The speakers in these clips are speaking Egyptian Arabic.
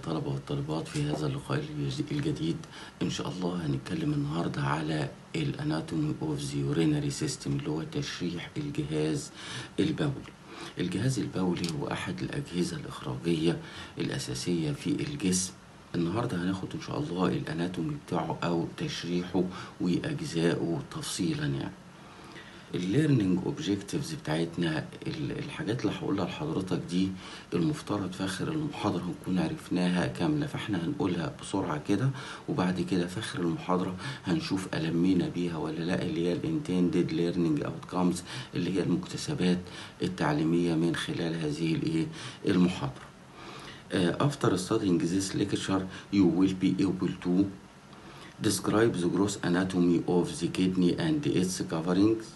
الطلبة والطالبات في هذا اللقاء الجديد إن شاء الله هنتكلم النهاردة على الاناتومي اوف ذا يورينري سيستم اللي هو تشريح الجهاز البولي الجهاز البولي هو أحد الأجهزة الإخراجية الأساسية في الجسم النهاردة هناخد إن شاء الله الاناتومي بتاعه أو تشريحه وأجزائه تفصيلا يعني الليرنينج اوبجكتيفز بتاعتنا الحاجات اللي هقولها لحضرتك دي المفترض في اخر المحاضره نكون عرفناها كامله فاحنا هنقولها بسرعه كده وبعد كده في اخر المحاضره هنشوف المينا بيها ولا لا اللي هي الانتندد ليرنينج اوتكمز اللي هي المكتسبات التعليميه من خلال هذه الايه المحاضره uh, after studying this lecture you will be able to describe the gross anatomy of the kidney and its coverings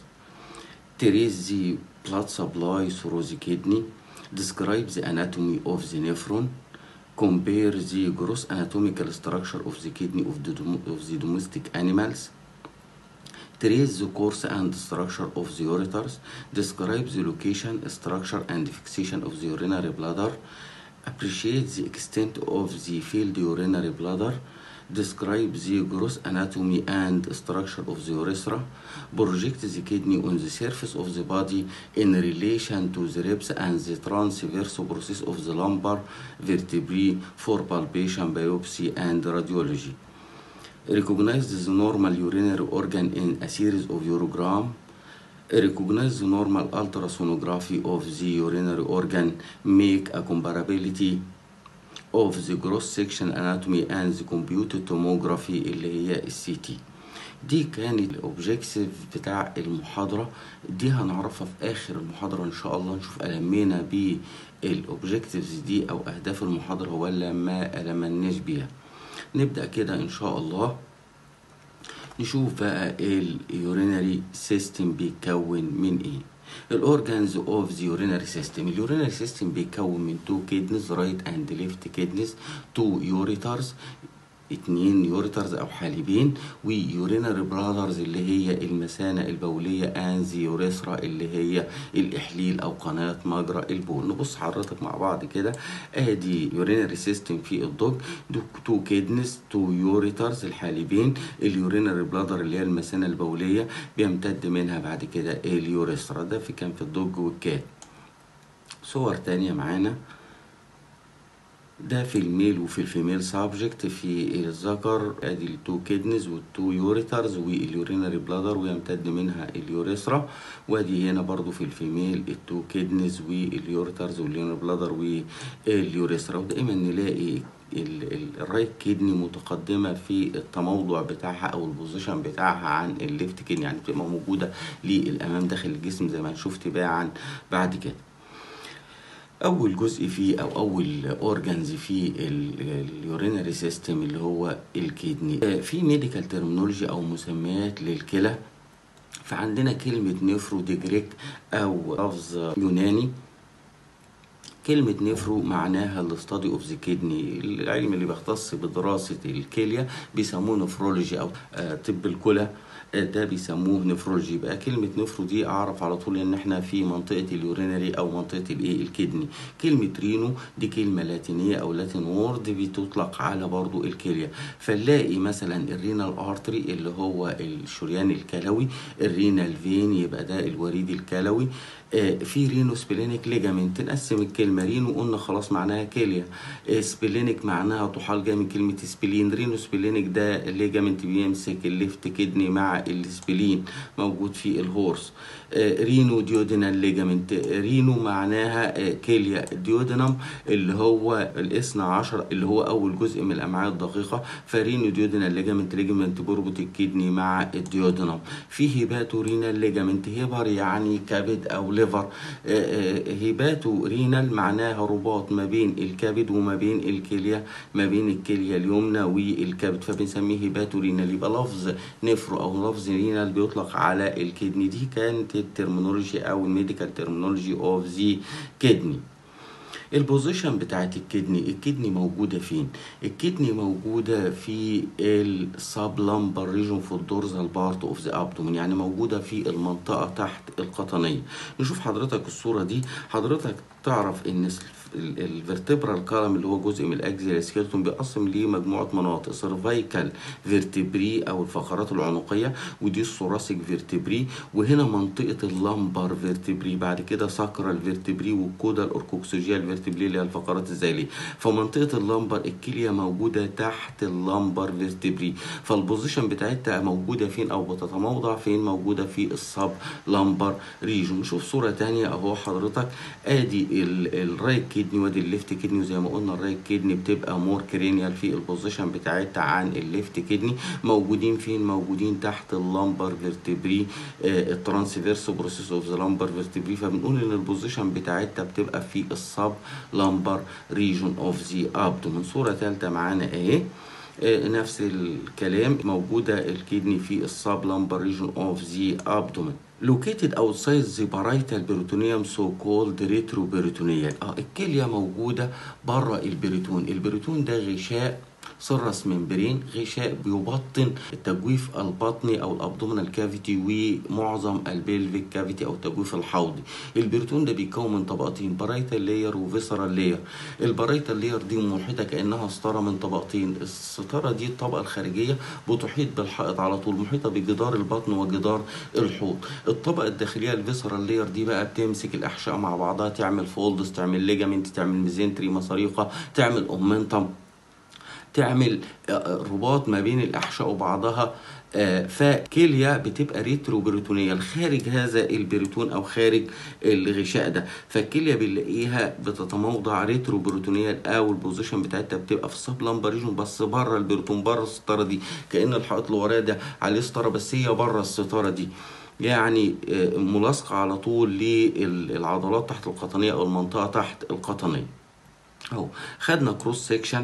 trace the blood supply through the kidney, describe the anatomy of the nephron, compare the gross anatomical structure of the kidney of the, of the domestic animals, trace the course and structure of the ureters, describe the location, structure, and fixation of the urinary bladder, appreciate the extent of the filled urinary bladder, describe the gross anatomy and structure of the urethra, project the kidney on the surface of the body in relation to the ribs and the transverse process of the lumbar vertebrae for palpation, biopsy, and radiology. Recognize the normal urinary organ in a series of urogram. Recognize the normal ultrasonography of the urinary organ. Make a comparability of the cross section anatomy and the computed tomography اللي هي السي تي دي كانت الاوبجكتيف بتاع المحاضره دي هنعرفها في اخر المحاضره ان شاء الله نشوف المينا بالاوبجكتيفز دي او اهداف المحاضره ولا ما المناش بيها نبدا كده ان شاء الله نشوف بقى اليورينري سيستم بيتكون من ايه الاورجانز اوف ذا يورينري سيستم اليورينري سيستم بيتكون من تو كيدنز رايت اند ليفت كيدنز تو يوريترز اتنين يوريترز او حالبين ويورينري برادرز اللي هي المثانة البولية انز يوريثرا اللي هي الاحليل او قناة مجرى البول نبص حضرتك مع بعض كده ادي يورينري سيستم في الضج تو كيدنز تو يوريترز الحالبين اليورينري بلادر اللي هي المثانة البولية بيمتد منها بعد كده اليوريثرا ده في كان في الضج والكات صور تانية معانا ده في الميل وفي الفيميل سابجكت في الذكر ادي التو كيدنز والتو يوريترز واليورينري بلادر ويمتد منها اليوريثرا وادي هنا برضو في الفيميل التو كيدنز واليوريترز واليورينري بلادر واليوريثرا ودائما نلاقي الرايت كيدني متقدمه في التموضع بتاعها او البوزيشن بتاعها عن الليفت كيدني يعني بتبقى موجوده للامام داخل الجسم زي ما هنشوف تباعا بعد كده اول جزء فيه او اول اورجانز في اليورينري سيستم اللي هو الكدني في ميديكال ترمينولوجي او مسميات للكلى فعندنا كلمة نفرو دي جريك أو لفظ يوناني كلمة نفرو معناها الاستادي اوف ذا كيدني العلم اللي بيختص بدراسة الكلية بيسموه نفرولوجي أو طب الكلى ده بيسموه نفرولوجي بقى كلمة نفرو دي أعرف على طول إن إحنا في منطقة اليورينري أو منطقة الإيه الكدني كلمة رينو دي كلمة لاتينية أو لاتين وورد بتطلق على برضو الكلية فنلاقي مثلا الرينال ارتري اللي هو الشريان الكلوي الرينال فين يبقى ده الوريد الكلوي في رينو سبلينيك ليجامنت نقسم الكلمة رينو قلنا خلاص معناها كلية سبلينيك معناها طحال جاي من كلمة سبلين رينو سبلينيك ده ليجامنت بيمسك الليفت كدني مع السبلين موجود في الهورس رينو ديودينال ليجامنت رينو معناها كلية ديودينم اللي هو الاثنى عشر اللي هو أول جزء من الأمعاء الدقيقة فرينو ديودينال ليجامنت ليجامنت بيربط الكدني مع الديودينم في هيباتو رينال ليجامنت هيبر يعني كبد أو ليفر هيباتو رينال معناها رباط ما بين الكبد وما بين الكلية ما بين الكلية اليمنى والكبد فبنسميه هيباتو رينال يبقى لفظ نفرو أو لفظ رينال بيطلق على الكدني دي كانت الترمينولوجي او الميديكال ترمينولوجي اوف ذا كدني البوزيشن بتاعت الكدني الكدني موجودة فين الكدني موجودة في الساب لامبر ريجون في الدورزال بارت اوف ذا ابدومين يعني موجودة في المنطقة تحت القطنية نشوف حضرتك الصورة دي حضرتك تعرف ان الفرتبرال كالم اللي هو جزء من الاكزيال سكيلتون بيقسم ليه مجموعه مناطق سيرفايكال فيرتبري او الفقرات العنقيه ودي الثوراسيك فيرتبري وهنا منطقه اللامبر فيرتبري بعد كده ساكرال فيرتبري والكودا الاوركوكسوجيال فيرتبري اللي هي الفقرات الزيليه فمنطقه اللامبر الكليه موجوده تحت اللامبر فيرتبري فالبوزيشن بتاعتها موجوده فين او بتتموضع فين موجوده في السب لامبر ريجون نشوف صوره تانية اهو حضرتك ادي الرايت كدني وادي الليفت كدني وزي ما قلنا الرايت كدني بتبقى مور كرينيال في البوزيشن بتاعتها عن الليفت كدني موجودين فين موجودين تحت اللامبر فيرتبري آه الترانسفيرس بروسيس اوف ذا لامبر فيرتبري فبنقول ان البوزيشن بتاعتها بتبقى في السب لامبر ريجون اوف ذا ابدومن صوره ثالثه معانا اهي آه نفس الكلام موجوده الكدني في السب لامبر ريجون اوف ذا ابدومن located outside the parietal peritoneum so called retroperitoneal اه الكليه موجوده بره البريتون البريتون ده غشاء سرس ممبرين غشاء بيبطن التجويف البطني او الابدومينال كافيتي ومعظم البيلفيك كافيتي او التجويف الحوضي البريتون ده بيتكون من طبقتين بارايتال لاير وفيسرال لاير البارايتال لاير دي محيطه كانها ستاره من طبقتين الستاره دي الطبقه الخارجيه بتحيط بالحائط على طول محيطه بجدار البطن وجدار الحوض الطبقه الداخليه الفيسرال لاير دي بقى بتمسك الاحشاء مع بعضها تعمل فولدز تعمل ليجامنت تعمل ميزنتري مصاريقه تعمل اومنتم تعمل رباط ما بين الاحشاء وبعضها فكليه بتبقى ريترو بريتونيه خارج هذا البريتون او خارج الغشاء ده فالكليه بنلاقيها بتتموضع ريترو بريتونيه او البوزيشن بتاعتها بتبقى في السب لامبر ريجون بس بره البريتون بره الستاره دي كان الحائط اللي وراه ده عليه ستاره بس هي بره الستاره دي يعني ملاصقه على طول للعضلات تحت القطنيه او المنطقه تحت القطنيه اهو خدنا كروس سيكشن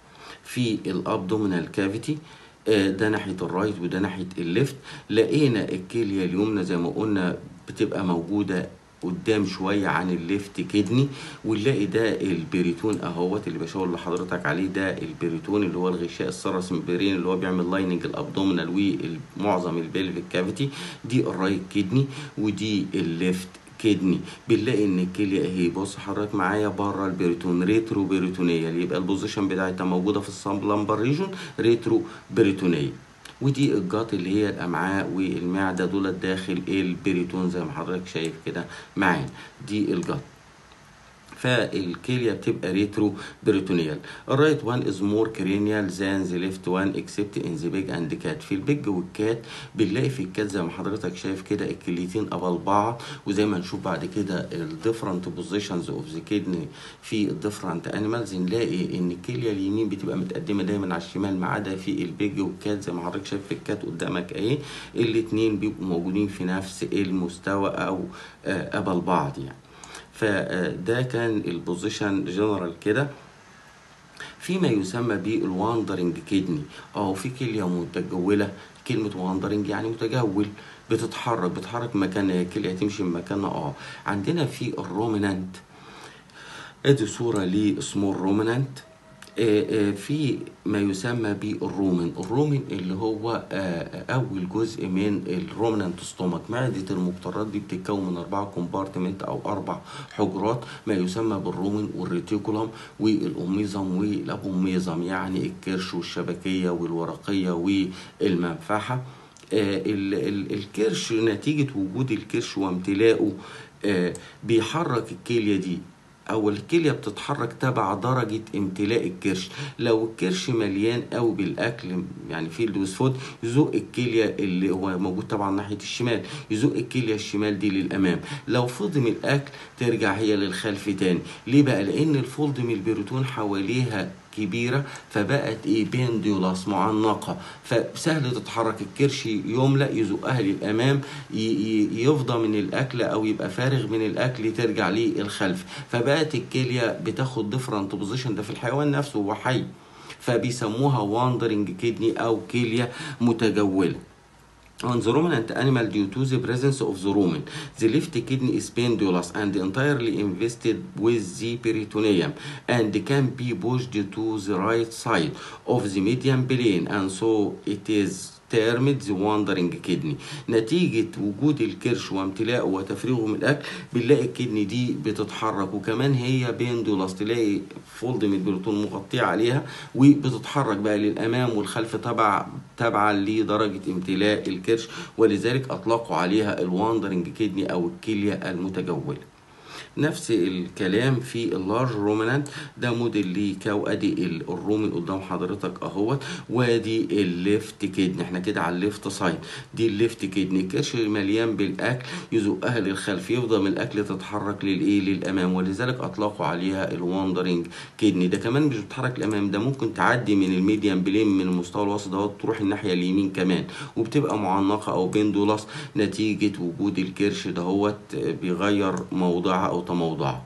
في الابدومينال كافيتي ده ناحيه الرايت وده ناحيه الليفت لقينا الكليه اليمنى زي ما قلنا بتبقى موجوده قدام شويه عن الليفت كدني ونلاقي ده البريتون اهوت اللي بشاور لحضرتك عليه ده البريتون اللي هو الغشاء السرس ممبرين اللي هو بيعمل لايننج الابدومينال ومعظم البلفيك كافيتي دي الرايت كدني ودي الليفت كدني بنلاقي ان الكليه اهي بص حضرتك معايا بره البريتون ريترو بريتونيه يبقى البوزيشن بتاعتها موجوده في السامبلمبر ريجون ريترو بريتونيه ودي الجات اللي هي الامعاء والمعده دول داخل البريتون زي ما حضرتك شايف كده معانا دي الجات فالكليه بتبقى ريترو بريتونيال الرايت وان از مور كرينيال ذان ذا ليفت وان اكسبت ان ذا بيج اند كات في البيج والكات بنلاقي في الكات زي ما حضرتك شايف كده الكليتين قبل بعض وزي ما نشوف بعد كده الديفرنت بوزيشنز اوف ذا كدني في الديفرنت انيمالز نلاقي ان الكليه اليمين بتبقى متقدمه دايما على الشمال ما عدا في البيج والكات زي ما حضرتك شايف في الكات قدامك اهي الاثنين بيبقوا موجودين في نفس المستوى او آه قبل بعض يعني فده كان البوزيشن جنرال كده فيما يسمى بالواندرنج كدني او في كليه متجوله كلمه واندرنج يعني متجول بتتحرك بتتحرك مكانها هي كليه تمشي من مكانها اه عندنا في الرومينانت ادي صوره لسمول رومينانت في ما يسمى بالرومن الرومن اللي هو اول جزء من الرومنانت ستومك معده المقطرات دي بتتكون من اربعه كومبارتمنت او اربع حجرات ما يسمى بالرومن والريتيكولم والاميزم والابوميزم يعني الكرش والشبكيه والورقيه والمنفعه الكرش نتيجه وجود الكرش وامتلاؤه بيحرك الكليه دي او الكليه بتتحرك تبع درجه امتلاء الكرش لو الكرش مليان قوي بالاكل يعني في اللوز فود يزق الكليه اللي هو موجود طبعا ناحيه الشمال يزق الكليه الشمال دي للامام لو فض من الاكل ترجع هي للخلف تاني ليه بقى لان الفولد من البروتون حواليها كبيره فبقت ايه بينديولاس معنقه فسهل تتحرك الكرش يملا يزقها للامام يفضى من الاكل او يبقى فارغ من الاكل ترجع للخلف فبقت الكليه بتاخد ديفرنت بوزيشن ده في الحيوان نفسه هو حي فبيسموها واندرنج كدني او كليه متجوله on the ruminant animal due to the presence of the rumen. The left kidney is pendulous and entirely invested with the peritoneum and can be pushed to the right side of the median plane and so it is termed the wandering kidney نتيجة وجود الكرش وامتلاءه وتفريغه من الأكل بنلاقي الكدني دي بتتحرك وكمان هي بيندولاس تلاقي فولد من البروتون مغطية عليها وبتتحرك بقى للأمام والخلف تبع تبعا لدرجة امتلاء الكرش ولذلك أطلقوا عليها الواندرنج كدني أو الكلية المتجولة نفس الكلام في اللارج رومنانت ده موديل ليه كاو ادي الرومن قدام حضرتك اهوت وادي الليفت كدني احنا كده على الليفت سايد دي الليفت كدني الكرش مليان بالاكل يزقها للخلف يفضل من الاكل تتحرك للايه للامام ولذلك اطلقوا عليها الواندرنج كدني ده كمان مش بتتحرك للامام ده ممكن تعدي من الميديان بلين من المستوى الوسط دوت تروح الناحيه اليمين كمان وبتبقى معلقه او بندولاس نتيجه وجود الكرش دهوت بيغير موضعها او تموضعها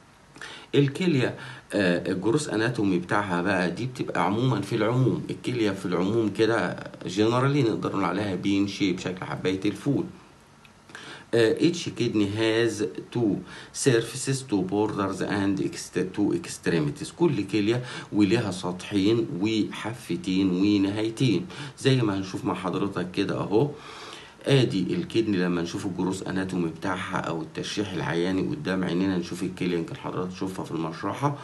الكليه آه، الجروس اناتومي بتاعها بقى دي بتبقى عموما في العموم الكليه في العموم كده جنرالي نقدر نقول عليها بين شيب شكل حبايه الفول uh, each kidney has two surfaces two borders and ext- two extremities كل كلية ولها سطحين وحفتين ونهايتين زي ما هنشوف مع حضرتك كده اهو ادي الكدني لما نشوف الجروس اناتومي بتاعها او التشريح العياني قدام عينينا نشوف الكليه يمكن حضرتك تشوفها في المشرحه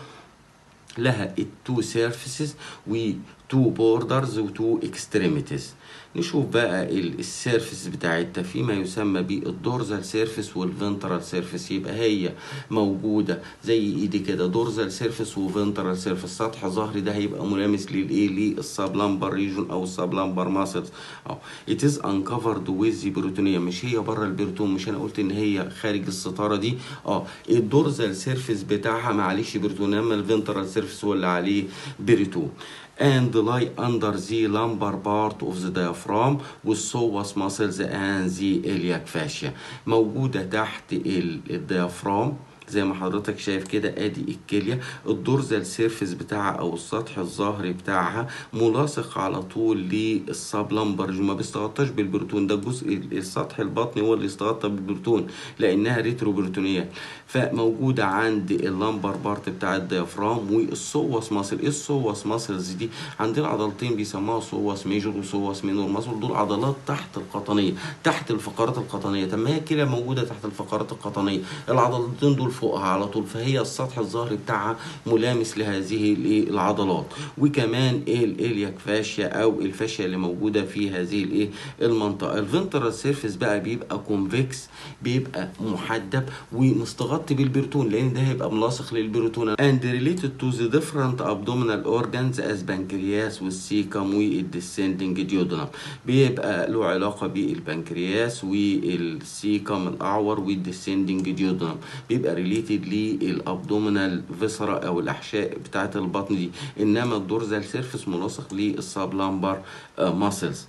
لها التو سيرفيسز وتو بوردرز وتو اكستريميتيز نشوف بقى السيرفيس بتاعتها فيما يسمى بالدورزال سيرفيس والفنترال سيرفيس يبقى هي موجوده زي ايدي كده دورزال سيرفيس وفنترال سيرفيس سطح ظهري ده هيبقى ملامس للايه للسبلامبر ريجون او السبلامبر ماسلز اه ات از انكفرد ويز بروتونيه مش هي بره البروتون مش انا قلت ان هي خارج الستاره دي اه الدورزال سيرفيس بتاعها معلش بروتون اما الفنترال سيرفيس هو اللي عليه بريتون and lie under the lumbar part of the diaphragm with psoas muscles and the iliac fascia موجودة تحت ال- الديافرام زي ما حضرتك شايف كده ادي الكليه الدورزال سيرفيس بتاعها او السطح الظهري بتاعها ملاصق على طول للسبلمبر ما بيستغطاش بالبروتون ده الجزء السطح البطني هو اللي استغطى بالبروتون لانها ريترو بروتونيات فموجوده عند اللمبر بارت بتاع الديافرام والسوس ماسل ايه السوس ماسلز دي عندنا عضلتين بيسموها سوس ميجور وسوس مينور ماسل دول عضلات تحت القطنيه تحت الفقرات القطنيه طب ما هي الكليه موجوده تحت الفقرات القطنيه العضلتين دول فوقها على طول فهي السطح الظهري بتاعها ملامس لهذه الايه العضلات وكمان ايه الالياك فاشيا او الفاشيا اللي موجوده في هذه الايه المنطقه الفنترال سيرفيس بقى بيبقى كونفكس بيبقى محدب ومستغطي بالبرتون لان ده هيبقى ملاصق للبرتون and related to the different abdominal organs as pancreas والسيكم والديسندنج duodenum بيبقى له علاقه بالبنكرياس والسيكم الاعور والديسندنج duodenum بيبقى ريليتد للابدومينال فيسرا او الاحشاء بتاعه البطن دي انما الدورزال سيرفيس ملاصق للسبلامبر ماسلز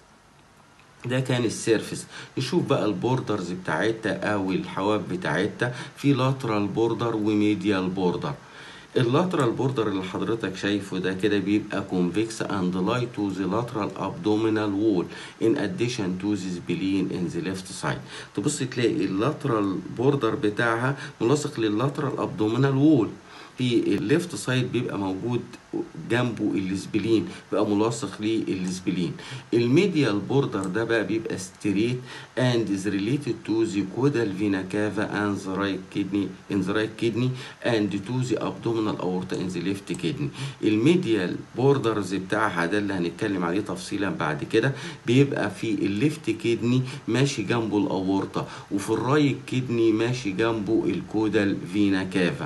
ده كان السيرفيس نشوف بقى البوردرز بتاعتها او الحواف بتاعتها في لاترال بوردر وميديال بوردر اللاترال بوردر اللي حضرتك شايفه ده كده بيبقى convex and lie to the lateral abdominal wall in addition to the spleen in the left side تبص تلاقي اللاترال بوردر بتاعها ملاصق لللاترال abdominal wall في الليفت سايد بيبقى موجود جنبه السبلين بقى ملاصق للسبلين الميديال بوردر ده بقى بيبقى ستريت and is related to the caudal vena cava and the right kidney in the right kidney and to the abdominal aorta in the left kidney الميديال بوردرز بتاعها ده اللي هنتكلم عليه تفصيلا بعد كده بيبقى في الليفت كدني ماشي جنبه الاورطه وفي الرايت كدني ماشي جنبه الكودال فينا كافا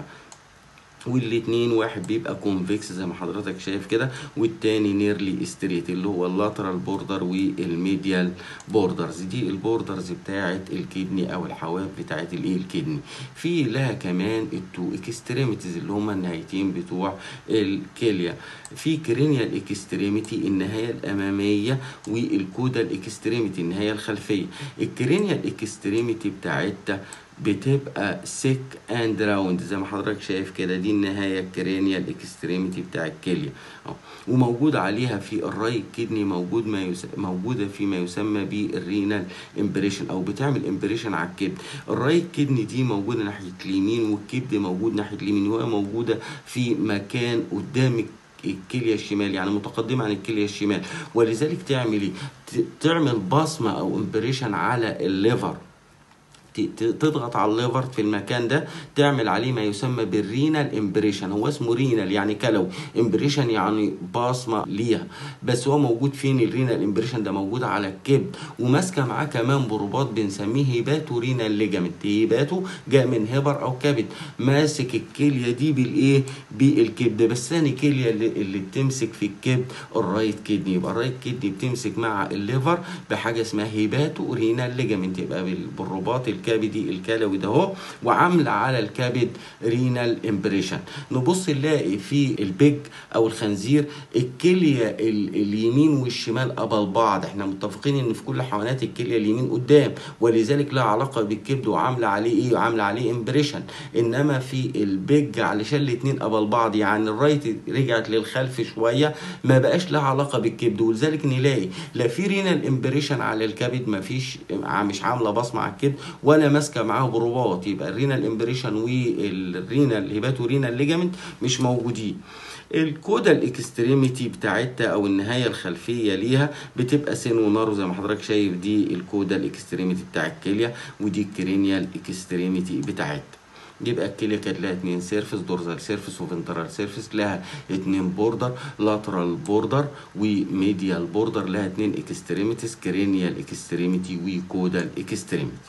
والاتنين واحد بيبقى كونفكس زي ما حضرتك شايف كده والتاني نيرلي ستريت اللي هو اللاترال بوردر والميديال بوردرز دي البوردرز بتاعه الكدني او الحواف بتاعه الايه الكدني في لها كمان التو اكستريميتيز اللي هما النهايتين بتوع الكليه في كرينيال اكستريميتي النهايه الاماميه والكودال اكستريميتي النهايه الخلفيه الكرينيال اكستريميتي بتاعتها بتبقى سيك اند راوند زي ما حضرتك شايف كده دي النهايه الكرينيال اكستريميتي بتاع الكليه اهو وموجود عليها في الرايت كدني موجود ما يس... موجوده في ما يسمى بالرينال امبريشن او بتعمل امبريشن على الكبد الرايت كدني دي موجوده ناحيه اليمين والكبد موجود ناحيه اليمين وهي موجوده في مكان قدام الكليه الشمال يعني متقدمه عن الكليه الشمال ولذلك تعمل ايه ت- تعمل بصمه او امبريشن على الليفر ت- ت- تضغط على الليفر في المكان ده تعمل عليه ما يسمى بالرينال امبريشن هو اسمه رينال يعني كلوي امبريشن يعني بصمه ليها بس هو موجود فين الرينال امبريشن ده موجود على الكبد وماسكه معاه كمان برباط بنسميه هيباتو رينال ليجامنت هيباتو جاء من هبر او كبد ماسك الكليه دي بالايه بالكبد بس ثاني كليه اللي, اللي بتمسك في الكبد الرايت كدني يبقى الرايت كدني بتمسك مع الليفر بحاجه اسمها هيباتو رينال ليجامنت يبقى بال- بالرباط الكبدي الكلوي ده اهو وعامله على الكبد رينال امبريشن نبص نلاقي في البيج او الخنزير الكليه ال- اليمين والشمال قبل بعض احنا متفقين ان في كل حيوانات الكليه اليمين قدام ولذلك لها علاقه بالكبد وعامله عليه ايه وعامله عليه امبريشن انما في البيج علشان الاتنين قبل بعض يعني الرايت رجعت للخلف شويه ما بقاش لها علاقه بالكبد ولذلك نلاقي لا في رينال امبريشن على الكبد ما فيش مش عامله بصمه على الكبد ولا ماسكه معاه برباط يبقى الرينال امبريشن والرينال هيباتو رينال ليجامنت مش موجودين الكودا الاكستريميتي بتاعتها او النهايه الخلفيه ليها بتبقى سين ونارو زي ما حضرتك شايف دي الكودا الاكستريميتي بتاع الكليه ودي الكرينيال اكستريميتي بتاعتها يبقى الكليه كانت لها اتنين سيرفس دورزال سيرفس وفنترال سيرفس لها اتنين بوردر لاترال بوردر وميديال بوردر لها اتنين اكستريميتيز كرينيال اكستريميتي وكودال اكستريميتي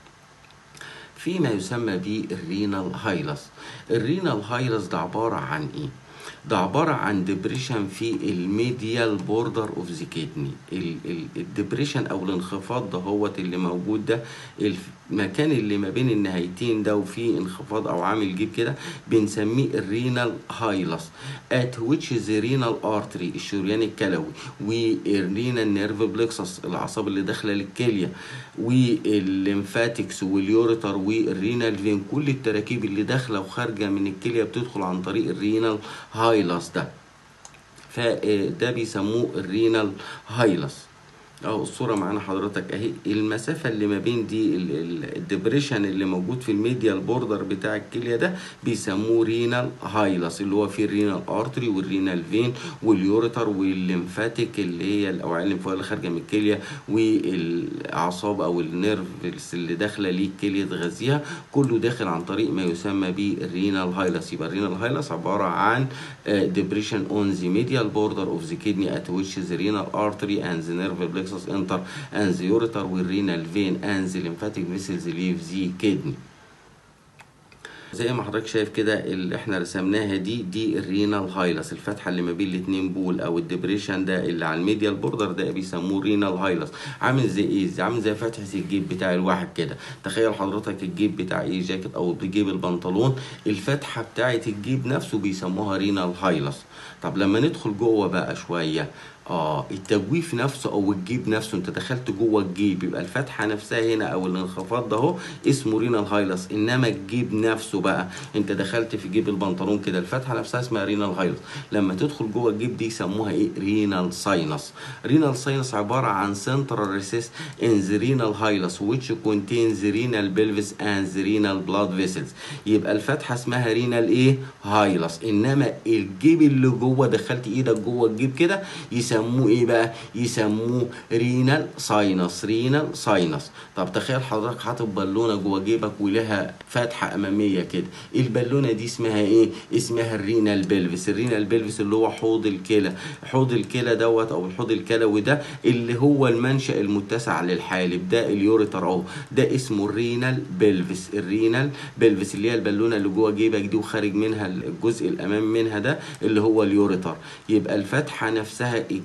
في ما يسمى بالرينال هايلس الرينال هايلس ده عبارة عن ايه ده عبارة عن ديبريشن في الميديال بوردر اوف ذا كيدني الديبريشن او الانخفاض ده هوت اللي موجود ده المكان اللي ما بين النهايتين ده وفيه انخفاض او عامل جيب كده بنسميه الرينال هايلس at which the renal artery الشريان الكلوي والرينال نيرف بلكسس الاعصاب اللي داخله للكليه والليمفاتكس واليوريتر والرينال فين كل التراكيب اللي داخله وخارجه من الكليه بتدخل عن طريق الرينال هايلس ده فده بيسموه الرينال هايلس اهو الصوره معانا حضرتك اهي المسافه اللي ما بين دي الدبريشن اللي موجود في الميديال بوردر بتاع الكليه ده بيسموه رينال هايلس اللي هو فيه الرينال ارتري والرينال فين واليوريتر والليمفاتيك اللي هي الاوعيه الليمفاويه اللي خارجه من الكليه والاعصاب او النيرفز اللي داخله ليه الكليه تغذيها كله داخل عن طريق ما يسمى بالرينال هايلس يبقى الرينال هايلس عباره عن depression on the medial border of the kidney at which the renal artery and the nerve plexus enter and the ureter with renal vein and the lymphatic vessels leave the kidney زي ما حضرتك شايف كده اللي احنا رسمناها دي دي الرينال هايلس الفتحه اللي ما بين الاتنين بول او الدبريشن ده اللي على الميديال بوردر ده بيسموه رينال هايلس عامل زي ايه زي عامل زي فتحه الجيب بتاع الواحد كده تخيل حضرتك الجيب بتاع ايه جاكيت او بجيب البنطلون الفتحه بتاعه الجيب نفسه بيسموها رينال هايلس طب لما ندخل جوه بقى شويه اه التجويف نفسه او الجيب نفسه انت دخلت جوه الجيب يبقى الفتحه نفسها هنا او الانخفاض ده اهو اسمه رينال هايلس انما الجيب نفسه بقى انت دخلت في جيب البنطلون كده الفتحه نفسها اسمها رينال هايلس لما تدخل جوه الجيب دي يسموها ايه رينال ساينس رينال ساينس عباره عن سنترال ريسيس ان ذا رينال هايلس which contains the renal pelvis and the renal blood vessels يبقى الفتحه اسمها رينال ايه هايلس انما الجيب اللي جوه دخلت ايدك جوه الجيب كده يسموه يسموه ايه بقى يسموه رينال ساينس رينال ساينس طب تخيل حضرتك حاطط بالونه جوه جيبك ولها فتحه اماميه كده البالونه دي اسمها ايه اسمها الرينال بلفس الرينال بلفس اللي هو حوض الكلى حوض الكلى دوت او الحوض الكلوي ده اللي هو المنشا المتسع للحالب ده اليوريتر اهو ده اسمه الرينال بلفس الرينال بلفس اللي هي البالونه اللي جوه جيبك دي وخارج منها الجزء الامام منها ده اللي هو اليوريتر يبقى الفتحه نفسها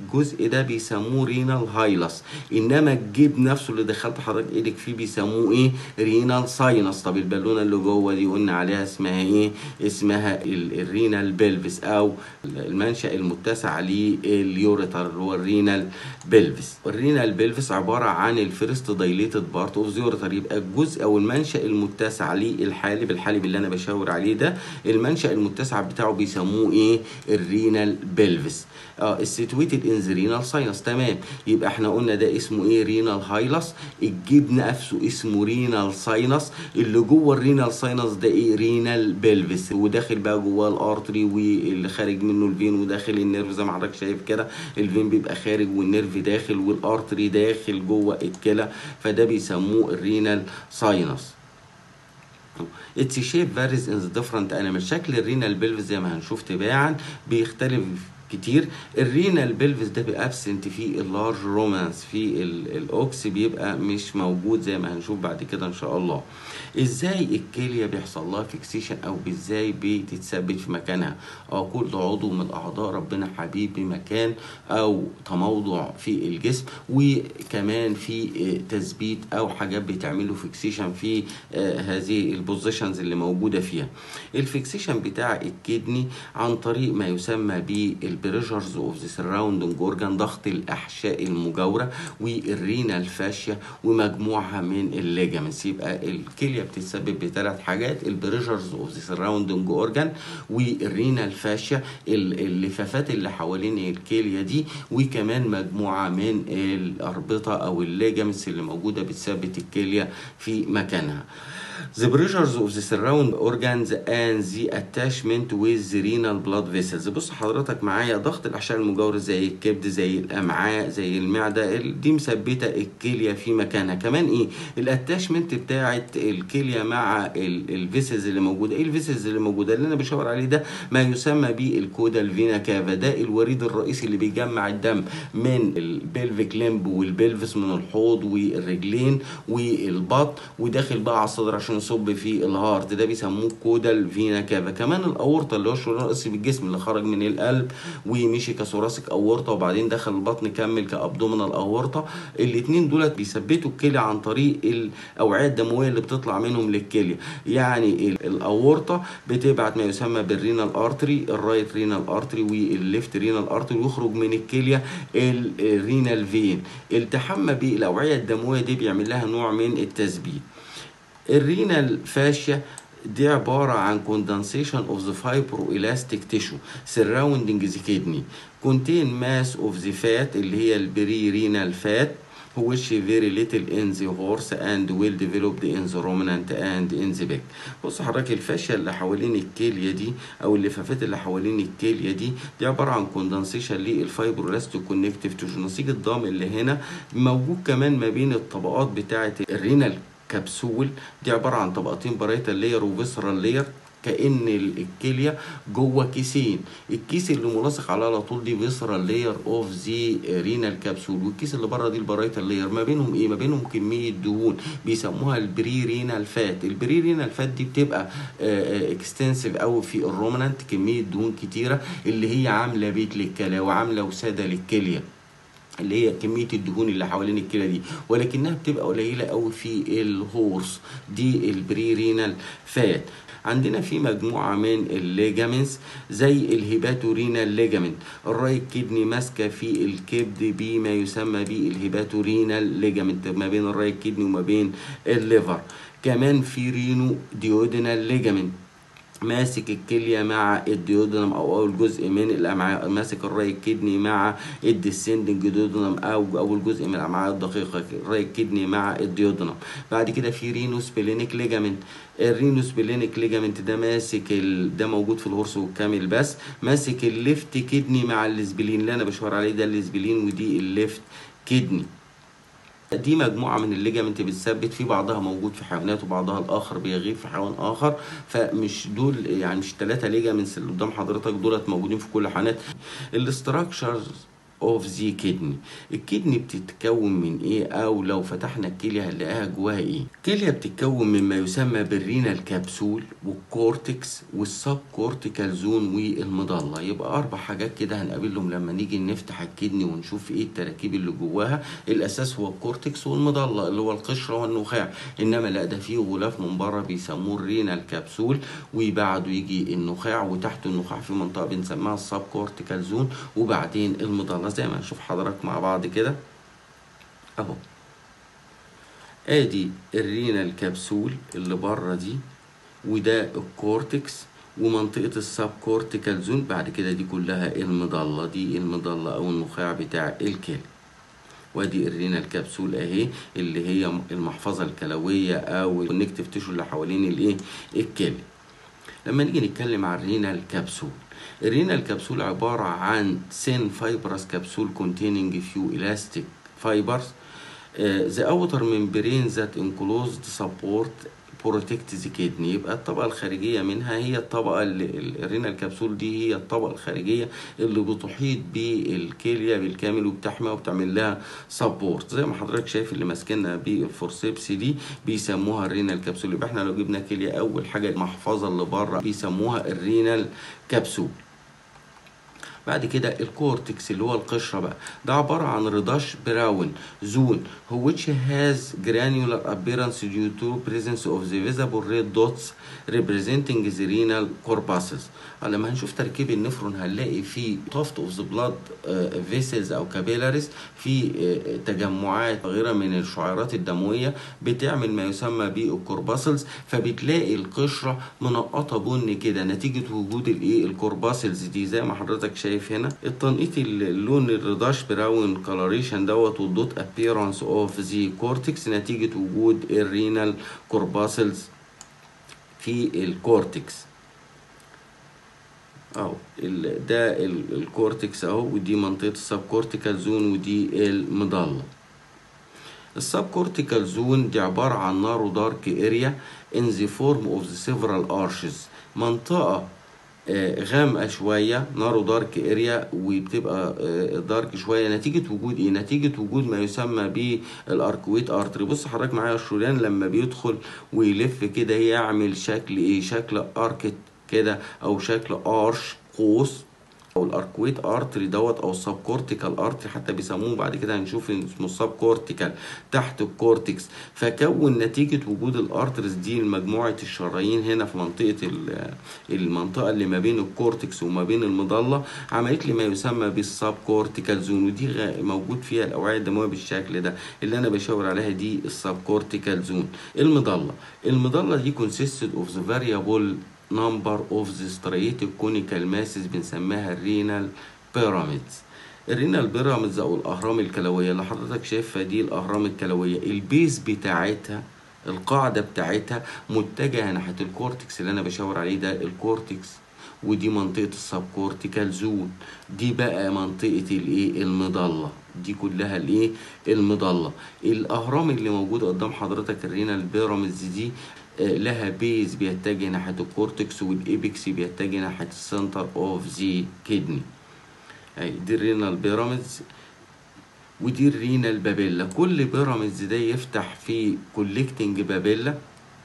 الجزء ده بيسموه رينال هايلس انما الجيب نفسه اللي دخلت حضرتك ايدك فيه بيسموه ايه رينال ساينس طب البالونه اللي جوه دي قلنا عليها اسمها ايه اسمها ال- الرينال بلفس او المنشا المتسع لليوريتر اللي هو الرينال بلفس الرينال بلفس عباره عن الفيرست دايليتد بارت اوف يوريتر يبقى الجزء او المنشا المتسع للحالب الحالب اللي انا بشاور عليه ده المنشا المتسع بتاعه بيسموه ايه الرينال بلفس اه السيتويتد ان ذا رينال ساينس تمام يبقى احنا قلنا ده اسمه ايه رينال هايلس الجبن نفسه اسمه رينال ساينس اللي جوه الرينال ساينس ده ايه رينال بلفس وداخل بقى جواه الارتري واللي خارج منه الفين وداخل النيرف زي ما حضرتك شايف كده الفين بيبقى خارج والنيرف داخل والارتري داخل جوه الكلى فده بيسموه الرينال ساينس اتس شيب فاريز ان ذا ديفرنت انيمال شكل الرينال بلفس زي ما هنشوف تباعا بيختلف كتير الرينال بلفس ده بيأبسنت فيه اللارج رومانس في ال- الاوكس بيبقى مش موجود زي ما هنشوف بعد كده ان شاء الله ازاي الكليه بيحصل لها فيكسيشن او ازاي بتتثبت في مكانها اه كل عضو من الاعضاء ربنا حبيب بمكان او تموضع في الجسم وكمان في آه، تثبيت او حاجات بتعمله فيكسيشن في آه، هذه البوزيشنز اللي موجوده فيها الفيكسيشن بتاع الكدني عن طريق ما يسمى بالبريشرز اوف ذا سراوندنج اورجان ضغط الاحشاء المجاوره والرينال فاشيا ومجموعه من الليجامنتس يبقى الكليه بتتسبب بثلاث حاجات البريشرز اوف ذا سراوندنج اورجان والرينال فاشيا ال- اللفافات اللي حوالين الكليه دي وكمان مجموعه من الاربطه او الليجامنتس اللي موجوده بتثبت الكليه في مكانها The pressures of the surround organs and the attachment with the renal blood vessels بص حضرتك معايا ضغط الأحشاء المجاورة زي الكبد زي الأمعاء زي المعدة ال- دي مثبتة الكلية في مكانها كمان إيه الاتاشمنت بتاعت الكلية مع الفيسز اللي موجودة إيه الفيسز اللي موجودة اللي أنا بشاور عليه ده ما يسمى بالكودا الفينا كافا ده الوريد الرئيسي اللي بيجمع الدم من البلفيك لمب والبلفس من الحوض والرجلين والبطن وداخل بقى على الصدر عشان يصب في الهارت ده بيسموه كودال فينا كافا كمان الاورطه اللي هو الشريان الرئيسي بالجسم اللي خرج من القلب ومشي كثوراسيك اورطه وبعدين دخل البطن كمل كابدومينال اورطه الاثنين دولت بيثبتوا الكلى عن طريق الاوعيه الدمويه اللي بتطلع منهم للكليه يعني ال- الاورطه بتبعت ما يسمى بالرينال ارتري الرايت رينال ارتري والليفت رينال ارتري ويخرج من الكليه ال- الرينال فين التحم بالاوعيه الدمويه دي بيعمل لها نوع من التثبيت الرينال فاشيا دي عبارة عن condensation of the fibroelastic tissue surrounding the kidney contain mass of the fat اللي هي البري رينال fat which very little in the horse and well developed in the ruminant and in the pig بص حضرتك الفاشية اللي حوالين الكلية دي او اللفافات اللي حوالين الكلية دي دي عبارة عن كوندنسيشن للفايبرولاستيك كونكتيف تيشو نسيج الضام اللي هنا موجود كمان ما بين الطبقات بتاعة الرينال كبسول دي عباره عن طبقتين بارايتال لاير وفيسرال لاير كان ال- الكليه جوه كيسين الكيس اللي ملاصق عليه على طول دي فيسرال لاير اوف ذا رينال كبسول والكيس اللي بره دي البارايتال لاير ما بينهم ايه ما بينهم كميه دهون بيسموها البري رينال فات البري رينال فات دي بتبقى اكستنسيف قوي في الرومنانت كميه دهون كتيره اللي هي عامله بيت للكلى وعامله وساده للكليه اللي هي كميه الدهون اللي حوالين الكلى دي ولكنها بتبقى قليله قوي في الهورس دي البري رينال فات عندنا في مجموعه من الليجامنتس زي الهيباتورينال ليجامنت الرايت كدني ماسكه في الكبد بما يسمى بالهيباتورينال ليجامنت ما بين الرايت كدني وما بين الليفر كمان في رينو ديودينال ليجامنت ماسك الكليه مع الديودنم او اول جزء من الامعاء ماسك الراي كدني مع الديسندنج ديودنم او اول جزء من الامعاء الدقيقه الراي كدني مع الديودنم بعد كده في رينو سبلينيك ليجامنت الرينو سبلينيك ليجامنت ده ماسك ال... ده موجود في الهرس والكامل بس ماسك الليفت كدني مع الاسبلين اللي انا بشاور عليه ده الاسبلين ودي الليفت كدني دي مجموعة من الليجامنت بتثبت في بعضها موجود في حيوانات وبعضها الآخر بيغيب في حيوان آخر فمش دول يعني مش ثلاثة ليجامنتس اللي قدام حضرتك دولت موجودين في كل حيوانات الاستراكشرز اوف ذا كدني الكدني بتتكون من ايه او لو فتحنا الكليه هنلاقيها جواها ايه الكليه بتتكون مما يسمى بالرينال كبسول والكورتكس والسب كورتيكال زون والمضله يبقى اربع حاجات كده هنقابلهم لما نيجي نفتح الكدني ونشوف ايه التراكيب اللي جواها الاساس هو الكورتكس والمضله اللي هو القشره والنخاع انما لا ده فيه غلاف من بره بيسموه الرينال كبسول وبعده يجي النخاع وتحت النخاع في منطقه بنسميها السب كورتيكال زون وبعدين المضله زي ما هنشوف حضرتك مع بعض كده اهو ادي الرينال كبسول اللي بره دي وده الكورتكس ومنطقة السب كورتيكال زون بعد كده دي كلها المضلة دي المضلة أو النخاع بتاع الكلى وادي الرينال كبسول اهي اللي هي المحفظة الكلوية أو الكونكتيف تيشو اللي حوالين الايه الكلى لما نيجي نتكلم عن الرينال كبسول الرينال كبسول عبارة عن سين فايبرس كبسول containing few elastic fibers uh, the outer membrane that enclosed support protect the kidney يبقى الطبقة الخارجية منها هي الطبقة اللي الرينال كبسول دي هي الطبقة الخارجية اللي بتحيط بالكلية بالكامل وبتحميها وبتعمل لها سبورت زي ما حضرتك شايف اللي ماسكينها بالفورسيبس دي بيسموها الرينال كبسول يبقى احنا لو جبنا كلية أول حاجة المحفظة اللي بره بيسموها الرينال كبسول بعد كده الكورتكس اللي هو القشره بقى ده عباره عن ريداش براون زون which has granular appearance due to presence of the visible red dots representing the renal corpuscles لما هنشوف تركيب النفرون هنلاقي في طفت اوف ذا بلاد فيسلز او كابيلاريز في تجمعات غيرها من الشعيرات الدمويه بتعمل ما يسمى بالكورباسلز فبتلاقي القشره منقطه بني كده نتيجه وجود الايه الكورباسلز دي زي ما حضرتك شايف هنا التنقيط اللون الريداش براون كولوريشن دوت والدوت ابييرنس اوف ذا كورتكس نتيجه وجود الرينال كورباسلز في الكورتكس اهو ده الكورتكس اهو ودي منطقه السب كورتيكال زون ودي المضله السب كورتيكال زون دي عباره عن نارو دارك اريا ان ذا فورم اوف ذا سيفرال ارشز منطقه غامقه شويه نارو دارك اريا وبتبقى دارك شويه نتيجه وجود ايه نتيجه وجود ما يسمى بالاركويت ارتري بص حضرتك معايا الشريان لما بيدخل ويلف كده يعمل شكل ايه شكل اركت كده او شكل ارش قوس او الاركويت ارتري دوت او السب كورتيكال ارتري حتى بيسموه بعد كده هنشوف اسمه السب كورتيكال تحت الكورتكس فكون نتيجه وجود الارترز دي مجموعه الشرايين هنا في منطقه المنطقه اللي ما بين الكورتكس وما بين المضله عملت لي ما يسمى بالسب كورتيكال زون ودي موجود فيها الاوعيه الدمويه بالشكل ده اللي انا بشاور عليها دي السب كورتيكال زون المضله المضله دي consisted of the variable number of the striated conical masses بنسميها الرينال بيراميدز الرينال بيراميدز او الاهرام الكلويه اللي حضرتك شايفها دي الاهرام الكلويه البيز بتاعتها القاعده بتاعتها متجهه ناحيه الكورتكس اللي انا بشاور عليه ده الكورتكس ودي منطقه السب كورتيكال زون دي بقى منطقه الايه المضله دي كلها الايه المضله الاهرام اللي موجوده قدام حضرتك الرينال بيراميدز دي لها بيز بيتجه ناحيه الكورتكس والايبكس بيتجه ناحيه السنتر اوف ذا كدني دي الرينال بيراميدز ودي الرينال بابيلا كل بيراميدز ده يفتح في كولكتنج بابيلا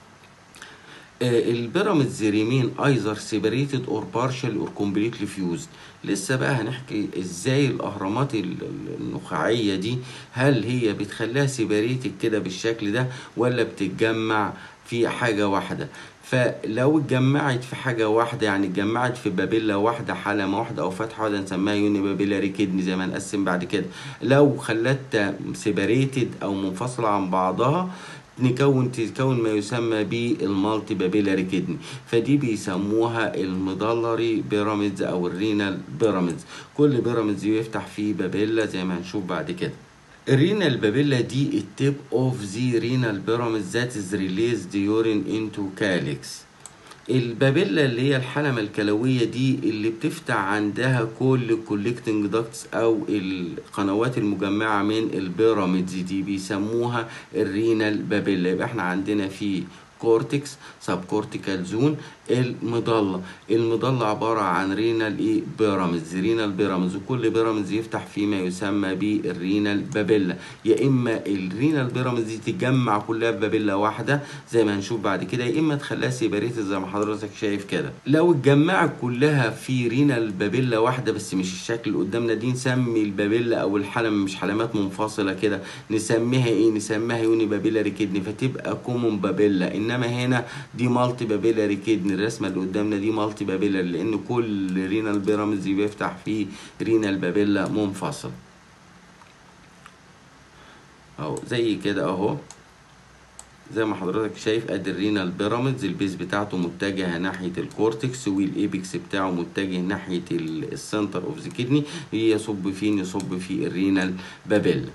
البيراميدز ريمين ايزر سيبريتد اور بارشال اور كومبليتلي فيوزد لسه بقى هنحكي ازاي الاهرامات النخاعيه دي هل هي بتخليها سيبريتد كده بالشكل ده ولا بتتجمع في حاجه واحده فلو اتجمعت في حاجه واحده يعني اتجمعت في بابيلا واحده حلمه واحده او فتحه واحده نسميها يوني بابيلاري كدني زي ما نقسم بعد كده لو خلتها سيبريتد او منفصله عن بعضها نكون تكون ما يسمى بالمالتي بابيلاري كدني فدي بيسموها المضلري بيراميدز او الرينال بيراميدز كل بيراميدز يفتح فيه بابيلا زي ما هنشوف بعد كده الرينال بابيلا دي التيب اوف ذا رينال بيراميدز ذات از ريليزد يورين انتو كاليكس البابيلا اللي هي الحلمة الكلوية دي اللي بتفتح عندها كل الكوليكتنج داكتس او القنوات المجمعة من البيراميدز دي بيسموها الرينال بابيلا يبقى احنا عندنا في كورتكس سب كورتيكال زون المضله المضله عباره عن رينال ايه بيراميدز رينال بيراميدز وكل بيراميدز يفتح فيما يسمى بالرينال بابيلا يا اما الرينال بيراميدز دي تتجمع كلها في بابيلا واحده زي ما هنشوف بعد كده يا اما تخليها سيباريتد زي ما حضرتك شايف كده لو اتجمعت كلها في رينال بابيلا واحده بس مش الشكل اللي قدامنا دي نسمي البابيلا او الحلم مش حلمات منفصله كده نسميها ايه نسميها يوني بابيلاري كدني فتبقى كومون بابيلا انما هنا دي مالتي بابيلاري كدني الرسمه اللي قدامنا دي مالتي بابيلاري لان كل رينال بيراميدز بيفتح فيه رينال بابيلا منفصل اهو زي كده اهو زي ما حضرتك شايف ادي الرينال بيراميدز البيز بتاعته متجهه ناحيه الكورتكس والايبكس بتاعه متجه ناحيه السنتر اوف ذا كدني يصب فين يصب في الرينال بابيلا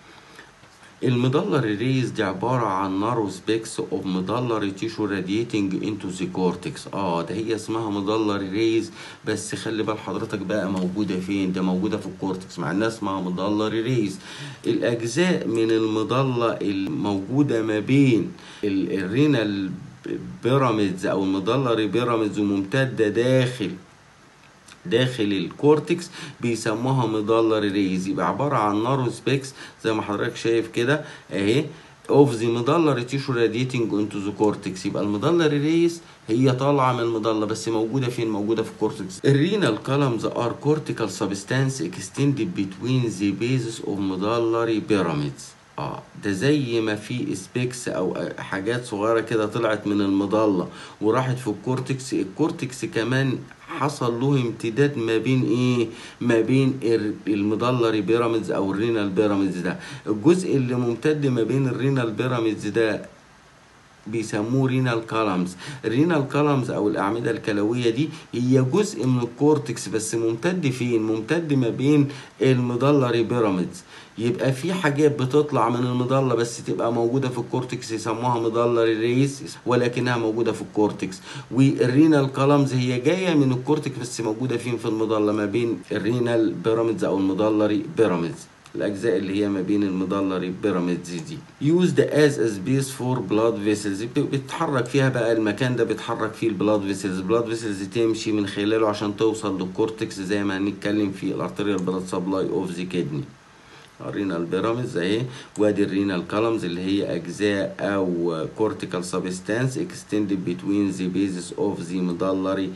المدلري ريز دي عبارة عن نارو سبيكس اوف مدلري تيشو راديتنج انتو ذا كورتكس اه ده هي اسمها مدلري ريز بس خلي بال حضرتك بقى موجودة فين ده موجودة في الكورتكس مع الناس اسمها مدلري ريز الاجزاء من المضلة الموجودة ما بين الرينال بيراميدز او المدلري بيراميدز وممتدة داخل داخل الكورتكس بيسموها مدلري ريز يبقى عبارة عن نارو سبيكس زي ما حضرتك شايف كده اهي اوف ذا مدلري تيشو راديتنج انتو ذا كورتكس يبقى المدلري ريز هي طالعه من المضله بس موجوده فين موجوده في الكورتكس الرينال كولمز ار كورتيكال سبستانس اكستندد بتوين ذا بيزس اوف مدلري بيراميدز اه ده زي ما في سبيكس او حاجات صغيره كده طلعت من المضله وراحت في الكورتكس الكورتكس كمان حصل له امتداد ما بين ايه ما بين المدلري بيراميدز او الرينال بيراميدز ده الجزء اللي ممتد ما بين الرينال بيراميدز ده بيسموه رينال كولمز الرينال كولمز او الاعمده الكلويه دي هي جزء من الكورتكس بس ممتد فين ممتد ما بين المدلري بيراميدز يبقى في حاجات بتطلع من المضله بس تبقى موجوده في الكورتكس يسموها مضلري ريس ولكنها موجوده في الكورتكس والرينال كولمز هي جايه من الكورتكس بس موجوده فين في المضله ما بين الرينال بيراميدز او المدلري بيراميدز الاجزاء اللي هي ما بين المدلري بيراميدز دي used as a space for blood vessels بيتحرك فيها بقى المكان ده بيتحرك فيه البلاد فيسلز البلاد فيسلز تمشي من خلاله عشان توصل للكورتكس زي ما هنتكلم في الارتريال بلاد سبلاي اوف ذا كدني الرينال بيراميدز اهي وادي الرينال كولمز اللي هي اجزاء او كورتيكال سبستانس اكستندد بتوين ذا بيزس اوف ذا مدلري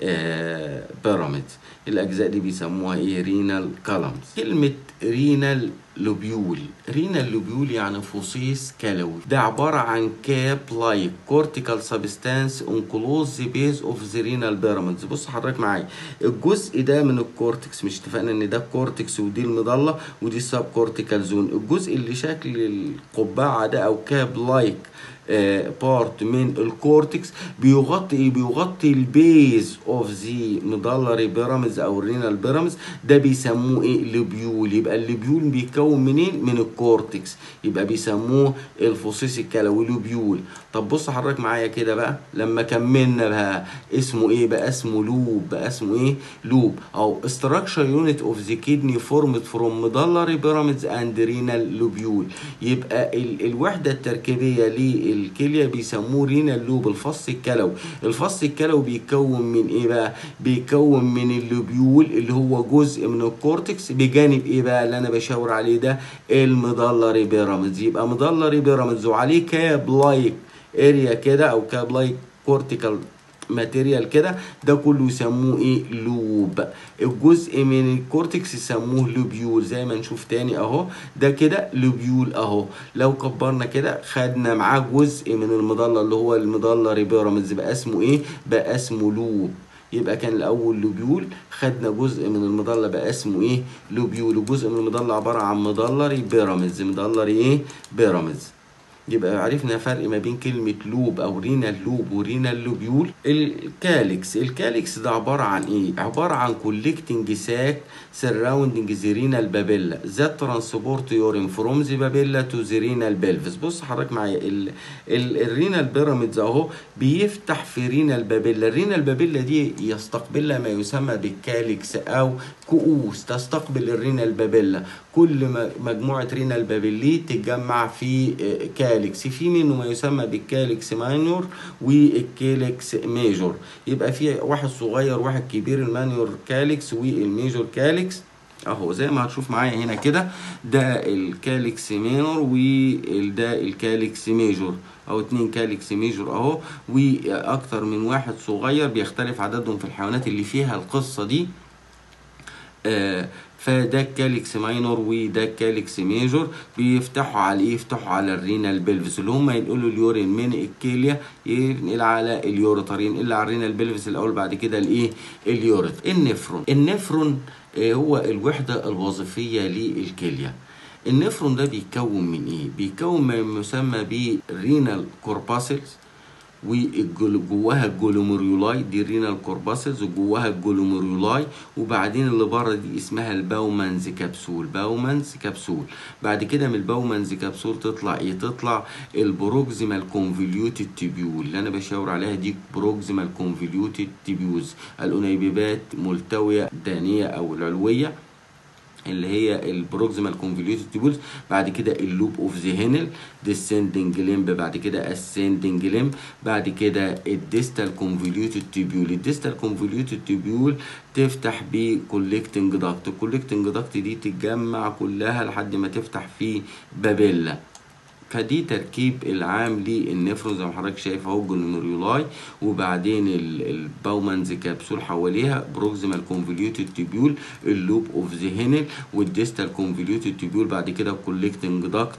بيراميد الاجزاء دي بيسموها ايه رينال كولمز كلمه رينال لوبيول رينال لوبيول يعني فصيص كلوي ده عبارة عن كاب لايك كورتيكال سبستانس انكلوز ذا بيز اوف ذا رينال بيراميدز بص حضرتك معايا الجزء ده من الكورتكس مش اتفقنا ان ده الكورتكس ودي المضلة ودي السب كورتيكال زون الجزء اللي شكل القبعة ده او كاب لايك بارت من الكورتكس بيغطي ايه بيغطي البيز اوف ذا مدلري بيراميدز او الرينال بيراميدز ده بيسموه ايه لوبيول يبقى اللوبيول بيتكون منين من الكورتكس يبقى بيسموه الفصيص الكلوي لوبيول طب بص حضرتك معايا كده بقى لما كملنا بقى اسمه ايه بقى اسمه لوب بقى اسمه ايه لوب او structure unit of the kidney formed from medullary pyramids and renal lobule يبقى ال الوحده التركيبيه للكليه بيسموه رينال لوب الفص الكلوي الفص الكلوي بيتكون من ايه بقى بيتكون من اللوبيول اللي هو جزء من الكورتكس بجانب ايه بقى اللي انا بشاور عليه ده المدلري بيراميدز يبقى مدلري بيراميدز وعليه كاب لايك اريا كده او كاب لايك كورتيكال ماتيريال كده ده كله يسموه ايه لوب الجزء من الكورتكس يسموه لوبيول زي ما نشوف تاني اهو ده كده لوبيول اهو لو كبرنا كده خدنا معاه جزء من المضله اللي هو المدلري بيراميدز بقى اسمه ايه بقى اسمه لوب يبقى كان الاول لوبيول خدنا جزء من المضله بقى اسمه ايه لوبيول وجزء من المضله عباره عن مدلري بيراميدز مدلري ايه بيراميدز يبقى عرفنا فرق ما بين كلمة لوب أو رينال لوب ورينال لوبيول الكاليكس الكاليكس ده عبارة عن إيه؟ عبارة عن كولكتنج ساك سراوندنج ذا رينال بابيلا ذات ترانسبورت يورين فروم ذا بابيلا تو ذا رينال بلفس بص حضرتك معايا ال ال الرينال بيراميدز أهو بيفتح في رينال بابيلا الرينال بابيلا دي يستقبلها ما يسمى بالكاليكس أو كؤوس تستقبل الرينال بابيلا كل م- مجموعه رينال بابيلي تتجمع في آه، كالكس في منه ما يسمى بالكالكس ماينور والكالكس ميجور يبقى في واحد صغير واحد كبير المانيور كالكس والميجور كالكس اهو زي ما هتشوف معايا هنا كده ده الكالكس مينور وده الكالكس ميجور او اتنين كالكس ميجور اهو واكتر من واحد صغير بيختلف عددهم في الحيوانات اللي فيها القصه دي آه، فده الكاليكس ماينور وده الكاليكس ميجور بيفتحوا على ايه يفتحوا على الرينال بلفس اللي هم ينقلوا اليورين من الكليه ينقل على اليوريتر ينقل على الرينال بلفس الاول بعد كده الايه اليوريتر النفرون النفرون آه، هو الوحده الوظيفيه للكليه النفرون ده بيتكون من ايه بيتكون من ما يسمى بالرينال كورباسلز وجواها الجلوميرولاي دي الرينال كورباسلز وجواها الجلوميرولاي وبعدين اللي بره دي اسمها الباومانز كبسول باومانز كبسول بعد كده من الباومانز كبسول تطلع ايه تطلع البروكسيمال كونفوليوتد تيبيول اللي انا بشاور عليها دي بروكسيمال كونفوليوتد تيبيوز الانيبيبات ملتويه دانيه او العلويه اللي هي البروكسيمال كونفوليوتد تيبولز بعد كده اللوب اوف ذا هينل ديسندنج ليمب بعد كده اسندنج ليمب بعد كده الديستال كونفوليوتد تيبيول الديستال كونفوليوتد تيبيول تفتح بكولكتنج داكت الكولكتنج داكت دي تتجمع كلها لحد ما تفتح في بابيلا فدي تركيب العام للنفرون زي ما حضرتك شايف اهو الجلوميرولاي وبعدين ال- الباومانز كبسول حواليها بروكسيمال كونفوليوتد تيبيول اللوب اوف ذا هينل والديستال كونفوليوتد تيبيول بعد كده الكولكتنج داكت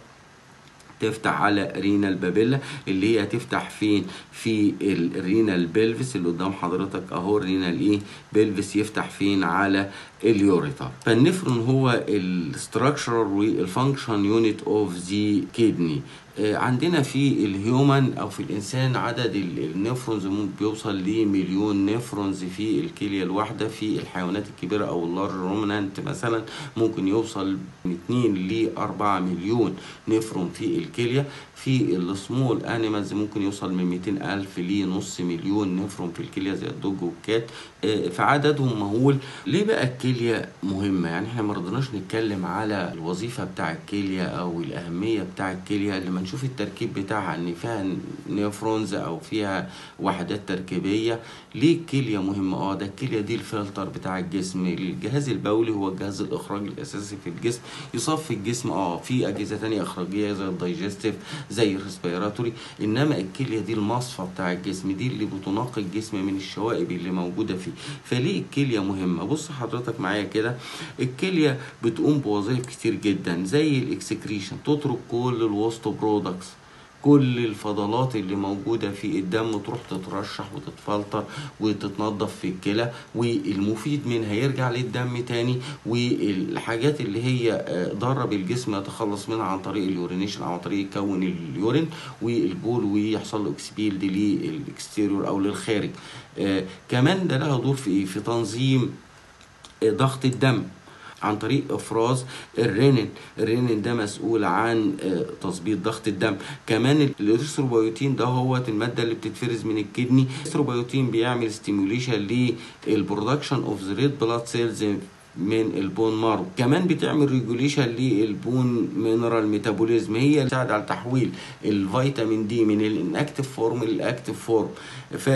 تفتح على رينال بابيلا اللي هي هتفتح فين في الرينال بلفس اللي قدام حضرتك اهو الرينال ايه بلفس يفتح فين على اليوريتر فالنفرون هو الستراكشر والفانكشن يونت اوف ذا كيدني عندنا في الهيومن او في الانسان عدد ال- النفرونز ممكن بيوصل لمليون نفرونز في الكليه الواحده في الحيوانات الكبيره او اللارج رومنانت مثلا ممكن يوصل من 2 ل 4 مليون نفرون في الكليه في السمول انيمالز ممكن يوصل من 200 الف لنص مليون نفرون في الكليه زي الدوج والكات آه، فعددهم مهول ليه بقى الكليه مهمه يعني احنا ما رضيناش نتكلم على الوظيفه بتاع الكليه او الاهميه بتاع الكليه لما نشوف التركيب بتاعها ان فيها نيفرونز او فيها وحدات تركيبيه ليه الكليه مهمه اه ده الكليه دي الفلتر بتاع الجسم الجهاز البولي هو الجهاز الاخراجي الاساسي في الجسم يصفي الجسم اه في اجهزه تانية اخراجيه زي الدايجستيف زي الريسبيراتوري انما الكليه دي المصفى بتاع الجسم دي اللي بتنقي الجسم من الشوائب اللي موجوده فيه فليه الكليه مهمه بص حضرتك معايا كده الكليه بتقوم بوظائف كتير جدا زي الاكسكريشن تترك كل الوسط برودكتس كل الفضلات اللي موجودة في الدم تروح تترشح وتتفلتر وتتنضف في الكلى والمفيد منها يرجع للدم تاني والحاجات اللي هي آه، ضارة بالجسم يتخلص منها عن طريق اليورينيشن أو عن طريق يكون اليورين والبول ويحصل له اكسبيلد للاكستيريور أو للخارج آه، كمان ده لها دور في إيه؟ في تنظيم آه، ضغط الدم عن طريق افراز الرينين الرينين ده مسؤول عن آه، تظبيط ضغط الدم كمان الاريثروبيوتين ده هو الماده اللي بتتفرز من الكدني الاريثروبيوتين بيعمل ستيموليشن للبرودكشن اوف ذا ريد بلاد سيلز من البون مارو كمان بتعمل ريجوليشن للبون مينرال ميتابوليزم هي اللي بتساعد على تحويل الفيتامين دي من الانكتيف فورم للاكتيف فورم ف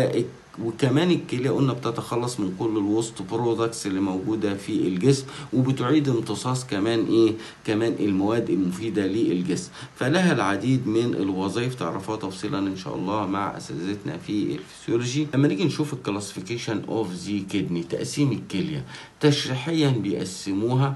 وكمان الكليه قلنا بتتخلص من كل الوسط برودكتس اللي موجوده في الجسم وبتعيد امتصاص كمان ايه كمان المواد المفيده للجسم فلها العديد من الوظائف تعرفوها تفصيلا ان شاء الله مع اساتذتنا في الفسيولوجي لما نيجي نشوف الكلاسيفيكيشن اوف ذا كدني تقسيم الكليه تشريحيا بيقسموها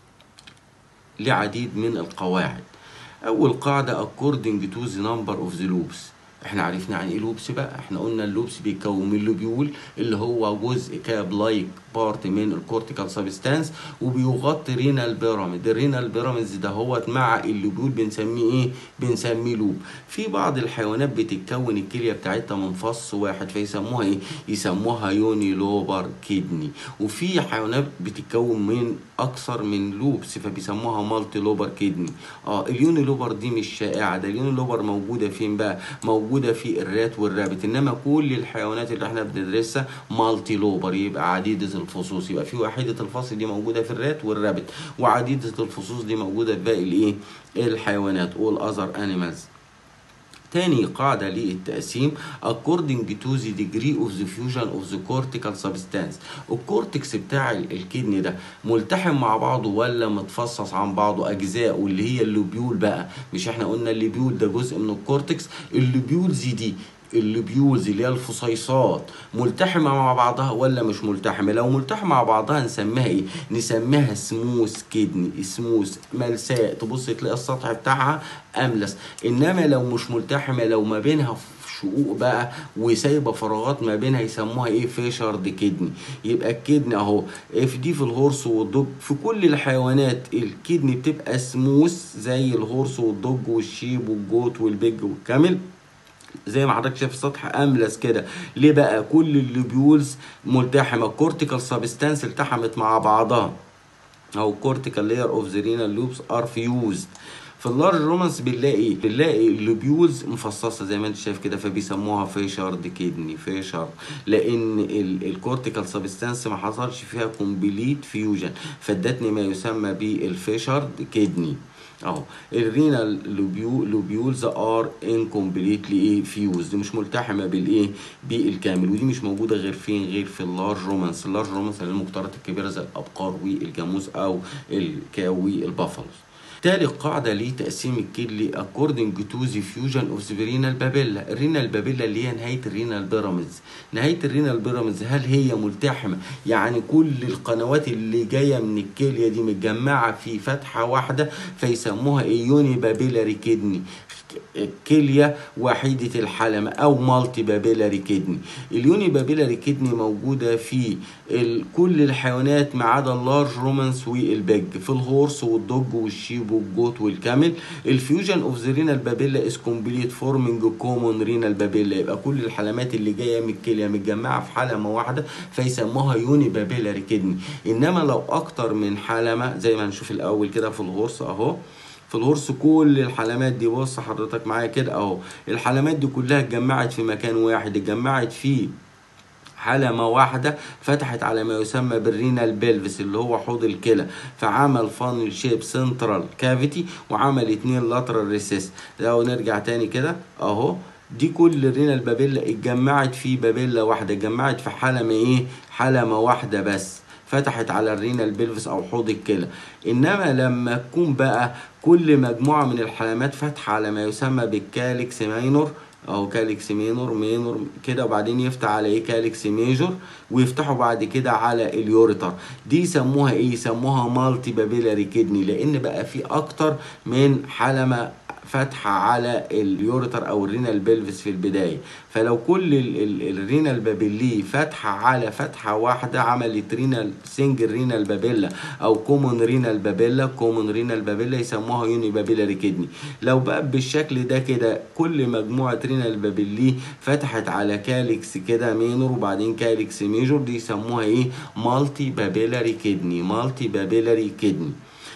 لعديد من القواعد اول قاعده according to the number of the loops احنا عرفنا عن ايه لوبس بقى احنا قلنا اللوبس بيتكون من لوبيول اللي هو جزء كاب لايك بارت من الكورتيكال سبستانس وبيغطي رينال بيراميد الرينال بيراميدز ده هو مع اللوبيول بنسميه ايه بنسميه لوب في بعض الحيوانات بتتكون الكليه بتاعتها من فص واحد فيسموها ايه يسموها يوني لوبر كيدني وفي حيوانات بتتكون من اكثر من لوبس فبيسموها مالتي لوبر كيدني اه اليوني لوبر دي مش شائعه ده اليوني لوبر موجوده فين بقى موجوده موجوده في الرات والرابت انما كل الحيوانات اللي احنا بندرسها مالتي لوبر يبقى عديده الفصوص يبقى في وحيده الفصل دي موجوده في الرات والرابت وعديده الفصوص دي موجوده في باقي الايه الحيوانات all other animals تاني قاعدة للتقسيم according to the degree of the fusion of the cortical substance الكورتكس بتاع الكدني ده ملتحم مع بعضه ولا متفصص عن بعضه أجزاء واللي هي اللوبيول بقى مش احنا قلنا اللوبيول ده جزء من الكورتكس اللوبيولز دي اللوبيولز اللي هي الفصيصات ملتحمه مع بعضها ولا مش ملتحمه لو ملتحمه مع بعضها نسميها ايه نسميها سموث كدني سموث ملساء تبص تلاقي السطح بتاعها املس انما لو مش ملتحمه لو ما بينها شقوق بقى وسايبه فراغات ما بينها يسموها ايه فيشرد كدني يبقى الكدني اهو في دي في الهورس والدج في كل الحيوانات الكدني بتبقى سموث زي الهورس والدج والشيب والجوت والبيج والكامل زي ما حضرتك شايف السطح املس كده ليه بقى كل اللوبيولز ملتحمه الكورتيكال سبستانس التحمت مع بعضها او كورتيكال لاير اوف ذا رينال لوبس ار فيوزد في اللارج رومانس بنلاقي بنلاقي اللوبيولز مفصصه زي ما انت شايف كده فبيسموها فيشارد كدني فيشارد لان الكورتيكال سبستانس ما حصلش فيها كومبليت فيوجن فادتني ما يسمى بالفيشارد كدني اهو الرينال لوبيولز ار انكمبليتلي ايه فيوزد مش ملتحمه بالايه بالكامل ودي مش موجوده غير فين غير في اللارج رومانس اللارج رومانس اللي المقطرات الكبيره زي الابقار والجاموس او الكاو والبافالوز تالت قاعدة لتقسيم الكدلي according to the fusion of the renal papilla الرينال بابيلا اللي هي نهاية الرينال بيراميدز نهاية الرينال بيراميدز هل هي ملتحمة يعني كل القنوات اللي جاية من الكلية دي متجمعة في فتحة واحدة فيسموها يوني بابيلاري كدني كلية وحيدة الحلمة أو مالتي بابيلاري كدني اليوني بابيلاري كدني موجودة في كل الحيوانات ما عدا اللارج رومانس والبيج في الهورس والدوج والشيب والجوت والكامل الفيوجن اوف ذا رينال بابيلا از كومبليت فورمينج كومون رينال بابيلا يبقى كل الحلمات اللي جايه من الكليه متجمعه في حلمه واحده فيسموها يوني بابيلاري كدني انما لو اكتر من حلمه زي ما هنشوف الاول كده في الهورس اهو في الهرس كل الحلمات دي بص حضرتك معايا كده اهو الحلمات دي كلها اتجمعت في مكان واحد اتجمعت فيه حلمة واحدة فتحت على ما يسمى بالرينال بيلفس اللي هو حوض الكلى فعمل فانل شيب سنترال كافيتي وعمل اتنين لاترال ريسيس لو نرجع تاني كده اهو دي كل الرينال بابيلا اتجمعت في بابيلا واحدة اتجمعت في حلمة ايه حلمة واحدة بس فتحت على الرينال بيلفس او حوض الكلى انما لما تكون بقى كل مجموعه من الحلمات فاتحه على ما يسمى بالكاليكس ماينور او كاليكس مينور مينور كده وبعدين يفتح على ايه كاليكس ميجور ويفتحوا بعد كده على اليوريتر دي يسموها ايه يسموها مالتي بابيلاري كدني لان بقى في اكتر من حلمه فاتحه على اليوريتر او الرينال بيلفس في البدايه فلو كل الرينال بابيلي فاتحه على فتحه واحده عملت رينال سنجل رينال بابيلا او كومون رينال بابيلا كومون رينال بابيلا يسموها يوني بابيلاري كدني لو بقى بالشكل ده كده كل مجموعه رينال بابيلي فتحت على كاليكس كده مينور وبعدين كاليكس ميجور دي يسموها ايه مالتي بابيلاري كدني مالتي بابيلاري كدني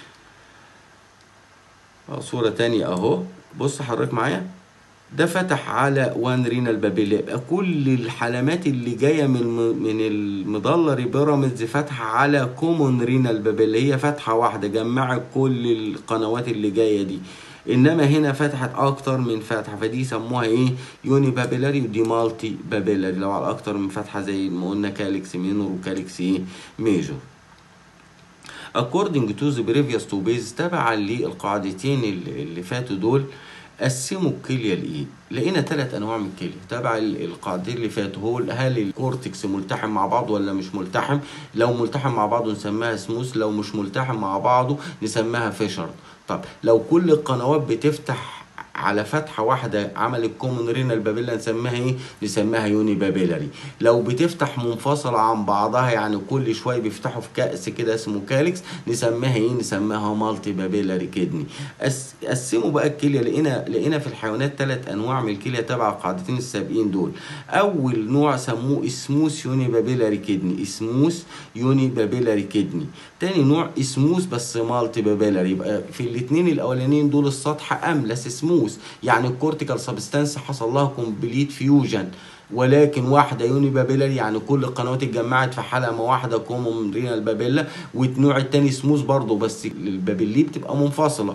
صورة تانية اهو بص حضرتك معايا ده فتح على وان رينال بابيلا يبقى كل الحلمات اللي جايه من من المضلري بيراميدز فاتحه على كومون رينال بابيلا هي فتحه واحده جمعت كل القنوات اللي جايه دي انما هنا فتحت اكتر من فتحه فدي يسموها ايه يوني بابيلاري ودي مالتي بابيلاري لو على اكتر من فتحه زي ما قلنا كاليكس مينور وكاليكس ايه ميجور according to the previous two bases تبعا للقاعدتين اللي, اللي فاتوا دول قسموا الكليه لايه؟ لقينا ثلاث انواع من الكليه تبع القاعدتين اللي فاتوا هو هل الكورتكس ملتحم مع بعض ولا مش ملتحم؟ لو ملتحم مع بعضه نسميها سموث لو مش ملتحم مع بعضه نسميها فيشرد طب لو كل القنوات بتفتح على فتحة واحدة عملت كومون رينال بابيلا نسميها ايه؟ نسميها يوني بابيلاري. لو بتفتح منفصلة عن بعضها يعني كل شوية بيفتحوا في كأس كده اسمه كاليكس نسميها ايه؟ نسميها مالتي بابيلاري كدني. قسموا بقى الكلية لقينا لقينا في الحيوانات ثلاث أنواع من الكلية تبع القاعدتين السابقين دول. أول نوع سموه اسموس يوني بابيلاري كدني، اسموس يوني بابيلاري كدني. تاني نوع اسموس بس مالتي بابيلاري يبقى في الاثنين الأولانيين دول السطح أملس اسموس سموث يعني الكورتيكال سبستانس حصل لها كومبليت فيوجن ولكن واحده يوني بابيلاري يعني كل القنوات اتجمعت في حلقه واحده كومون رينال بابيلا والنوع التاني سموث برضه بس البابيلي بتبقى منفصله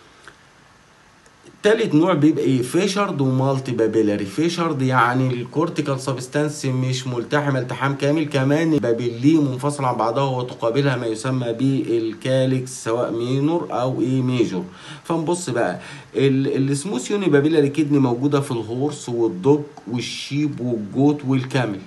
تالت نوع بيبقى ايه فيشرد ومالتي بابيلاري فيشرد يعني الكورتيكال سبستانس مش ملتحمه التحام كامل كمان بابيلي منفصل عن بعضها وتقابلها ما يسمى بالكاليكس سواء مينور او ايه ميجور فنبص بقى السموث يوني بابيلاري كدني موجوده في الهورس والدوج والشيب والجوت والكامل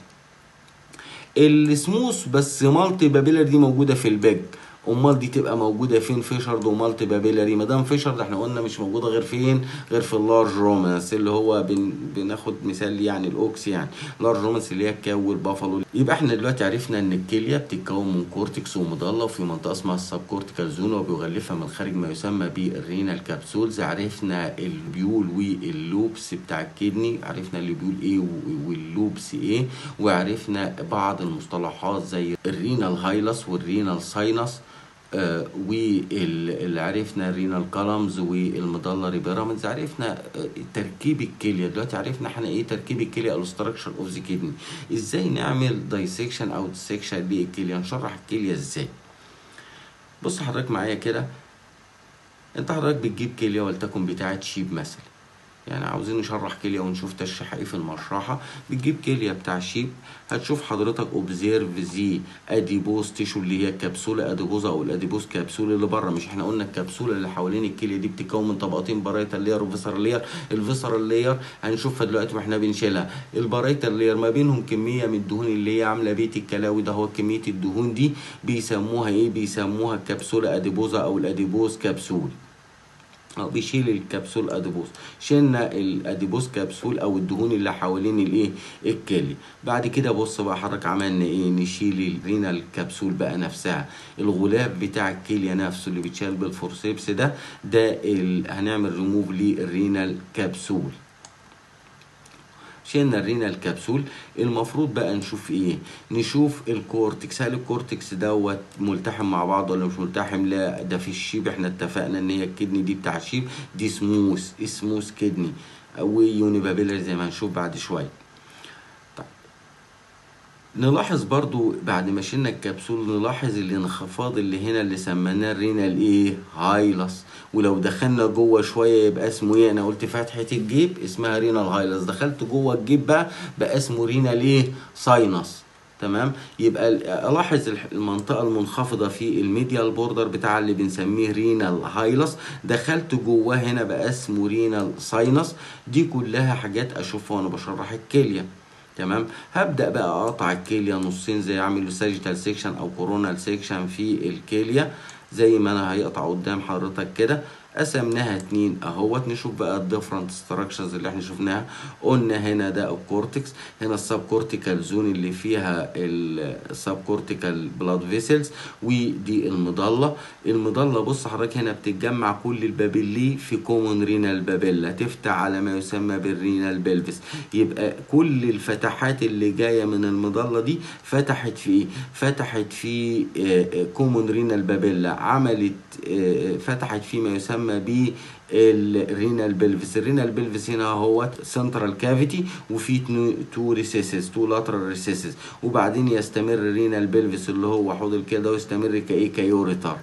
السموث بس مالتي بابيلاري دي موجوده في البيج امال دي تبقى موجوده فين فيشرد ومالتي بابيلاري ما دام فيشرد احنا قلنا مش موجوده غير فين غير في اللارج رومانس اللي هو بن بناخد مثال يعني الاوكس يعني لارج رومانس اللي هي الكاو والبافالو يبقى احنا دلوقتي عرفنا ان الكليه بتتكون من كورتكس ومضله وفي منطقه اسمها السب كورتيكال زون وبيغلفها من الخارج ما يسمى بالرينال كابسولز عرفنا البيول واللوبس بتاع الكدني عرفنا البيول ايه واللوبس ايه وعرفنا بعض المصطلحات زي الرينال هايلس والرينال ساينس آه واللي عرفنا الرينال كولمز والمدلري بيراميدز عرفنا آه تركيب الكليه دلوقتي عرفنا احنا ايه تركيب الكليه او ستراكشر اوف ذا كدني ازاي نعمل دايسكشن او ديسكشن للكليه نشرح الكليه ازاي بص حضرتك معايا كده انت حضرتك بتجيب كليه ولتكن بتاعه شيب مثلا يعني عاوزين نشرح كليه ونشوف تشريح ايه في المشرحه بتجيب كليه بتاع شيب هتشوف حضرتك اوبزيرف زي اديبوز تيشو اللي هي الكبسوله اديبوزا او الاديبوز كبسول اللي بره مش احنا قلنا الكبسوله اللي حوالين الكليه دي بتتكون من طبقتين بارايتال لير وفيسرال لير الفيسرال لير هنشوفها دلوقتي واحنا بنشيلها البارايتال لير ما بينهم كميه من الدهون اللي هي عامله بيت الكلاوي ده هو كميه الدهون دي بيسموها ايه بيسموها الكبسوله اديبوزا او الاديبوز كبسول او بيشيل الكبسول اديبوز شلنا الاديبوز كبسول او الدهون اللي حوالين الايه الكلي بعد كده بص بقى حضرتك عملنا ايه نشيل الرينال كبسول بقى نفسها الغلاف بتاع الكليه نفسه اللي بيتشال بالفورسيبس ده ده ال... هنعمل ريموف للرينال كبسول شلنا الرينال كبسول المفروض بقى نشوف ايه نشوف الكورتكس هل الكورتكس دوت ملتحم مع بعض ولا مش ملتحم لا ده في الشيب احنا اتفقنا ان هي الكدني دي بتاع الشيب دي سموث سموث كدني ويوني بابيلر زي ما هنشوف بعد شويه طيب نلاحظ برضو بعد ما شلنا الكبسول نلاحظ الانخفاض اللي هنا اللي سميناه الرينال ايه هايلس ولو دخلنا جوه شويه يبقى اسمه ايه انا قلت فتحه الجيب اسمها رينال هايلس دخلت جوه الجيب بقى بقى اسمه رينال ايه ساينس تمام يبقى الاحظ المنطقه المنخفضه في الميديال بوردر بتاع اللي بنسميه رينال هايلس دخلت جواه هنا بقى اسمه رينال ساينس دي كلها حاجات اشوفها وانا بشرح الكليه تمام هبدا بقى اقطع الكليه نصين زي اعمل ساجيتال سيكشن او كورونال سيكشن في الكليه زي ما انا هيقطع قدام حضرتك كده قسمناها اتنين اهوت نشوف بقى الديفرنت ستراكشرز اللي احنا شفناها قلنا هنا ده الكورتكس هنا السب كورتيكال زون اللي فيها السب كورتيكال بلاد فيسلز ودي المضله المضله بص حضرتك هنا بتتجمع كل البابيلي في كومون رينال بابيلا تفتح على ما يسمى بالرينال بلفس يبقى كل الفتحات اللي جايه من المضله دي فتحت في ايه فتحت في كومون رينال بابيلا عملت فتحت في ما يسمى يسمى بالرينال بلفس الرينال بلفس هنا هو سنترال كافيتي وفي تو ريسيسز تو لاترال ريسيسز وبعدين يستمر الرينال بلفس اللي هو حوض الكلى ده ويستمر كايه كيوريتار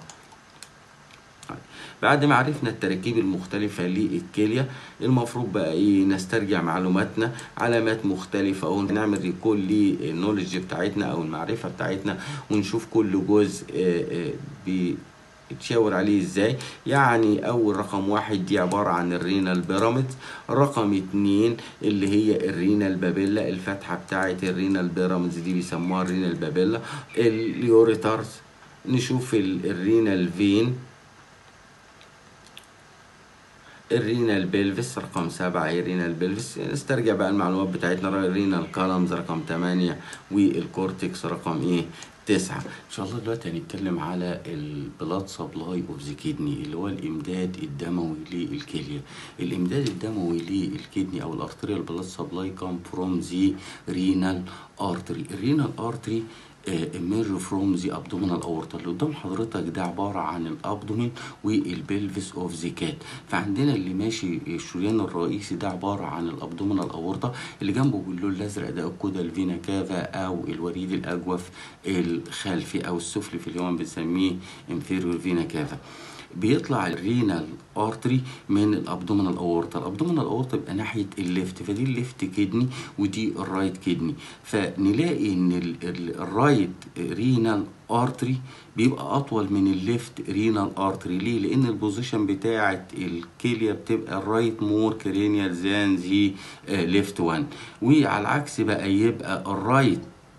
بعد ما عرفنا التراكيب المختلفة للكلية المفروض بقى ايه نسترجع معلوماتنا علامات مختلفة او نعمل ريكول للنولج بتاعتنا او المعرفة بتاعتنا ونشوف كل جزء بي تشاور عليه ازاي يعني اول رقم واحد دي عبارة عن الرينال بيراميدز رقم اتنين اللي هي الرينال بابيلا الفتحة بتاعة الرينال بيراميدز دي بيسموها الرينال بابيلا اليوريتارز نشوف الرينال فين الرينال بيلفس رقم سبعة هي الرينال بيلفس نسترجع بقى المعلومات بتاعتنا الرينال كولمز رقم تمانية والكورتكس رقم ايه تسعة ان شاء الله دلوقتي هنتكلم على البلاد سبلاي اوف ذا كيدني اللي هو الامداد الدموي للكليه الامداد الدموي للكدني او الارتريال بلاد سبلاي كام فروم ذا رينال ارتري الرينال ارتري emerge from the abdominal aorta اللي قدام حضرتك ده عبارة عن الابدومين والبلفس اوف ذا كات فعندنا اللي ماشي الشريان الرئيسي ده عبارة عن الابدومينال اورتا اللي جنبه باللون الازرق ده الكودا الفينا كافا او الوريد الاجوف الخلفي او السفلي في اليوم بنسميه انفيريور فينا كافا بيطلع الرينال ارتري من الابدومينال اورتا الابدومينال اورتا بيبقى ناحيه الليفت فدي الليفت كدني ودي الرايت كدني فنلاقي ان ال- ال- الرايت رينال ارتري بيبقى اطول من الليفت رينال ارتري ليه لان البوزيشن بتاعه الكليه بتبقى الرايت مور كرينيال زان زي ليفت 1 وعلى العكس بقى يبقى الرايت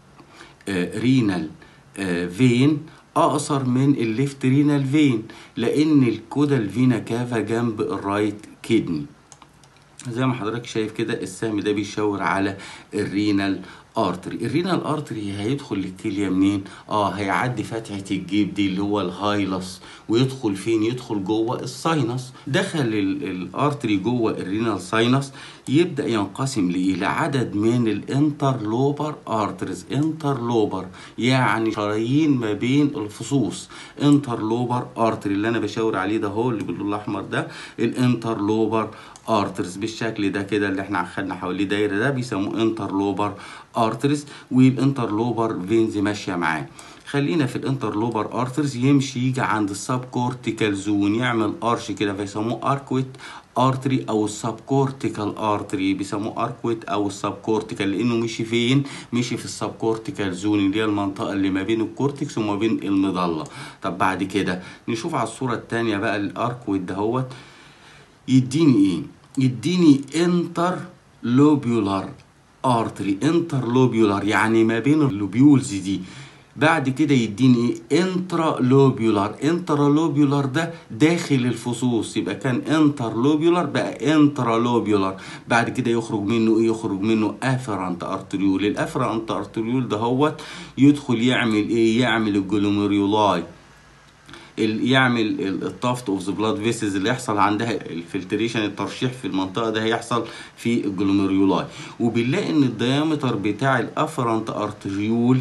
رينال فين اقصر من الليفت رينال فين لان الكودا الفينا كافا جنب الرايت كدني زي ما حضرتك شايف كده السهم ده بيشاور على الرينال ارتري الرينال ارتري هيدخل للكليه منين اه هيعدي فتحه الجيب دي اللي هو الهايلس ويدخل فين يدخل جوه الساينس دخل ال- الارتري جوه الرينال ساينس يبدا ينقسم الى عدد من الانترلوبر ارتريز انترلوبر يعني شرايين ما بين الفصوص انترلوبر ارتري اللي انا بشاور عليه ده هو اللي باللون الاحمر ده الانترلوبر ارترز بالشكل ده كده اللي احنا خدنا حواليه دايره ده بيسموه انترلوبر ارترز والانترلوبر فينز ماشيه معاه خلينا في الانترلوبر ارترز يمشي يجي عند السب كورتيكال زون يعمل ارش كده فيسموه اركويت ارتري او السب كورتيكال ارتري بيسموه اركويت او السب كورتيكال لانه مشي فين مشي في السب كورتيكال زون اللي هي المنطقه اللي ما بين الكورتكس وما بين المظله طب بعد كده نشوف على الصوره الثانيه بقى الاركويت دهوت يديني ايه يديني انتر لوبيولار ارتري انتر لوبيولار يعني ما بين اللوبيولز دي بعد كده يديني ايه انترا لوبيولار انترا لوبيولار ده داخل الفصوص يبقى كان انتر لوبيولار بقى انترا لوبيولار بعد كده يخرج منه ايه يخرج منه افرنت ارتريول الافرنت ارتريول ده هو يدخل يعمل ايه يعمل الجلوميريولاي ال- يعمل الطافت اوف ذا بلاد فيسز اللي يحصل عندها الفلتريشن الترشيح في المنطقه ده هيحصل في الجلوميريولاي وبنلاقي ان الديامتر بتاع الافرنت ارتريول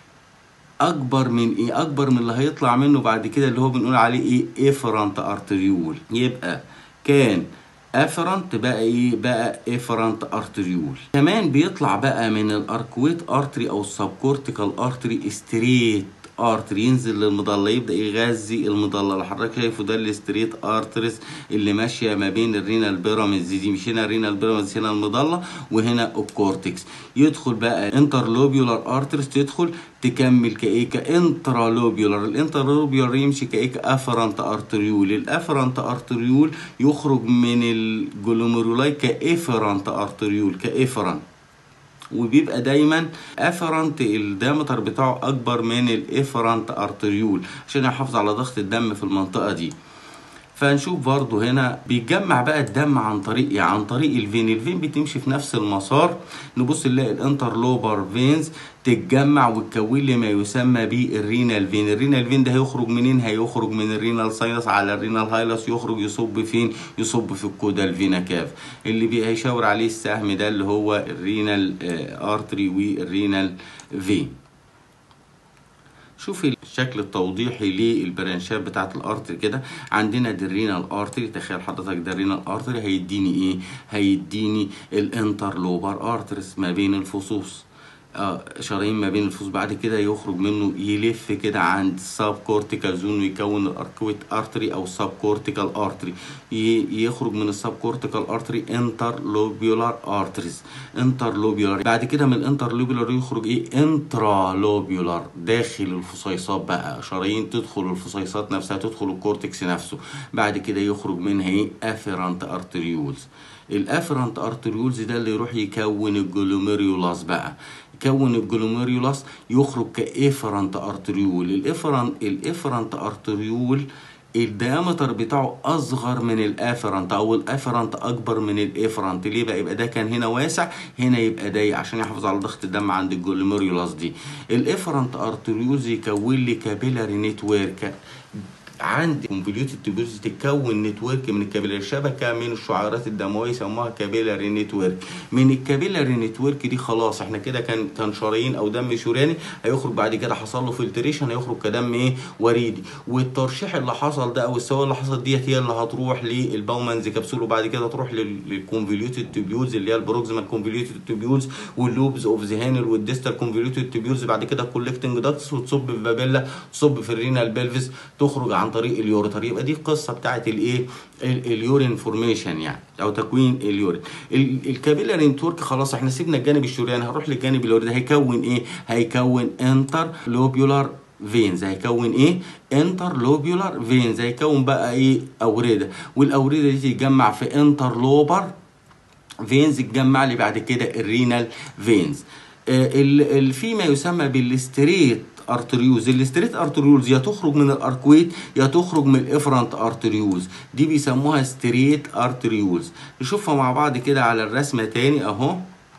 اكبر من ايه اكبر من اللي هيطلع منه بعد كده اللي هو بنقول عليه ايه افرنت ارتريول يبقى كان افرنت بقى ايه بقى افرنت ارتريول كمان بيطلع بقى من الاركويت ارتري او السبكورتيكال ارتري ستريت ارتري ينزل للمظله يبدا يغذي المظله اللي حضرتك شايفه ده الستريت ارتريز اللي ماشيه ما بين الرينال بيراميدز دي مش هنا الرينال بيراميدز هنا المظله وهنا الكورتكس يدخل بقى انترلوبيولار ارتريز تدخل تكمل كايه كانترالوبيولار الانترالوبيولار يمشي كايه كافرنت ارتريول الافرنت ارتريول يخرج من الجلوميرولاي كافرنت ارتريول كافرنت وبيبقى دايما افرنت الدامتر بتاعه اكبر من الافرنت ارتريول عشان يحافظ على ضغط الدم في المنطقه دي فنشوف برضو هنا بيتجمع بقى الدم عن طريق ايه عن طريق الفين الفين بتمشي في نفس المسار نبص نلاقي الانترلوبر فينز تتجمع وتكون لي ما يسمى بالرينال فين الرينال فين ده هيخرج منين هيخرج من الرينال ساينس على الرينال هايلس يخرج يصب فين يصب في الكودا الفينا كاف اللي بي- هيشاور عليه السهم ده اللي هو الرينال آه، ارتري والرينال فين شوف الشكل التوضيحي للبرانشات بتاعت الارتري كده عندنا دي الرينال ارتري تخيل حضرتك ده الرينال ارتري هيديني ايه هيديني الانترلوبر ارتريس ما بين الفصوص آه شرايين ما بين الفصوص بعد كده يخرج منه يلف كده عند السب كورتيكال زون ويكون الاركويت ارتري او السب كورتيكال ارتري يخرج من السب كورتيكال ارتري انترلوبيولار ارتريز انترلوبيولار بعد كده من الانترلوبيولار يخرج ايه انترالوبيولار داخل الفصيصات بقى شرايين تدخل الفصيصات نفسها تدخل الكورتكس نفسه بعد كده يخرج منها ايه افيرانت ارتريولز الافرنت ارتريولز ده اللي يروح يكون الجلوميريولاس بقى يكون الجلوميريولاس يخرج كافرنت ارتريول الافرنت الافرنت ارتريول الديامتر بتاعه اصغر من الافرنت او الافرنت اكبر من الافرنت ليه بقى يبقى ده كان هنا واسع هنا يبقى ضيق عشان يحافظ على ضغط الدم عند الجلوميريولاس دي الافرنت ارتريولز يكون لي كابيلاري نتورك عند كونفوليوتد تيوبولز تتكون نتورك من الكابيلاري شبكه من الشعيرات الدمويه يسموها كابيلاري نتورك من الكابيلاري نتورك دي خلاص احنا كده كان كان شرايين او دم شرياني هيخرج بعد كده حصل له فلتريشن هيخرج كدم ايه وريدي والترشيح اللي حصل ده او السوائل اللي حصلت ديت هي اللي هتروح للباومانز كبسول وبعد كده تروح للكونفوليوتد تيوبولز اللي هي البروكسيمال كونفوليوتد تيوبولز واللوبز اوف ذا هانل والديستال كونفوليوتد تيوبولز بعد كده الكولكتنج داكتس وتصب في بابيلا تصب في الرينال بلفس تخرج عن طريق اليوريتر يبقى دي القصه بتاعت الايه اليورين فورميشن يعني او تكوين اليورين الكابيلاري نتورك خلاص احنا سيبنا الجانب الشرياني هنروح للجانب اليورين ده هيكون ايه هيكون انتر لوبيولار فينز هيكون ايه انتر لوبيولار فينز هيكون بقى ايه اورده والاورده دي تتجمع في انتر لوبر فينز تجمع لي بعد كده الرينال فينز آه في ما يسمى بالستريت ارتريوز الاستريت ارتريوز يا تخرج من الاركويت يا تخرج من الافرنت ارتريوز دي بيسموها ستريت ارتريوز نشوفها مع بعض كده على الرسمه تاني اهو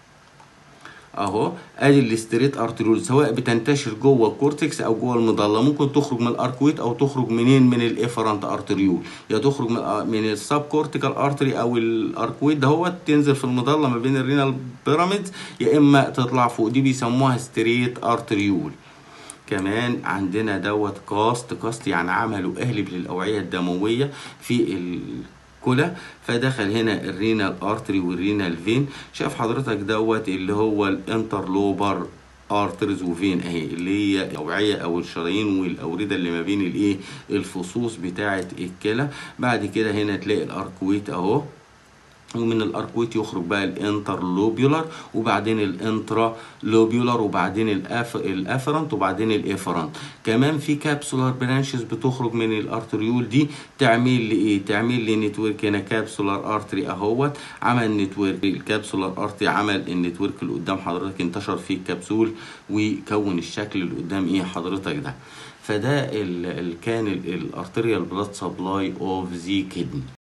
اهو ادي الاستريت ارتريول سواء بتنتشر جوه الكورتكس او جوه المظله ممكن تخرج من الاركويت او تخرج منين من الافرنت ارتريول يا تخرج من من السب كورتيكال ارتري او الاركويت ده هو تنزل في المظله ما بين الرينال بيراميدز يا اما تطلع فوق دي بيسموها ستريت ارتريول كمان عندنا دوت كاست كاست يعني عملوا قالب للاوعيه الدمويه في الكلى فدخل هنا الرينال ارتري والرينال فين شايف حضرتك دوت اللي هو الانترلوبر ارترز وفين اهي اللي هي الاوعيه او الشرايين والاورده اللي ما بين الايه الفصوص بتاعه الكلى بعد كده هنا تلاقي الاركويت اهو ومن الاركويت يخرج بقى الانترلوبيولار وبعدين الانترا لوبيولار وبعدين الأف... الافرنت وبعدين الافرنت كمان في كابسولار برانشز بتخرج من الارتريول دي تعمل لي ايه تعمل لي نتورك هنا كابسولار ارتري اهوت عمل نتورك الكابسولار ارتري عمل النتورك اللي قدام حضرتك انتشر فيه الكبسول وكون الشكل اللي قدام ايه حضرتك ده فده ال... ال... كان الارتريال بلاد سبلاي اوف ذا كدني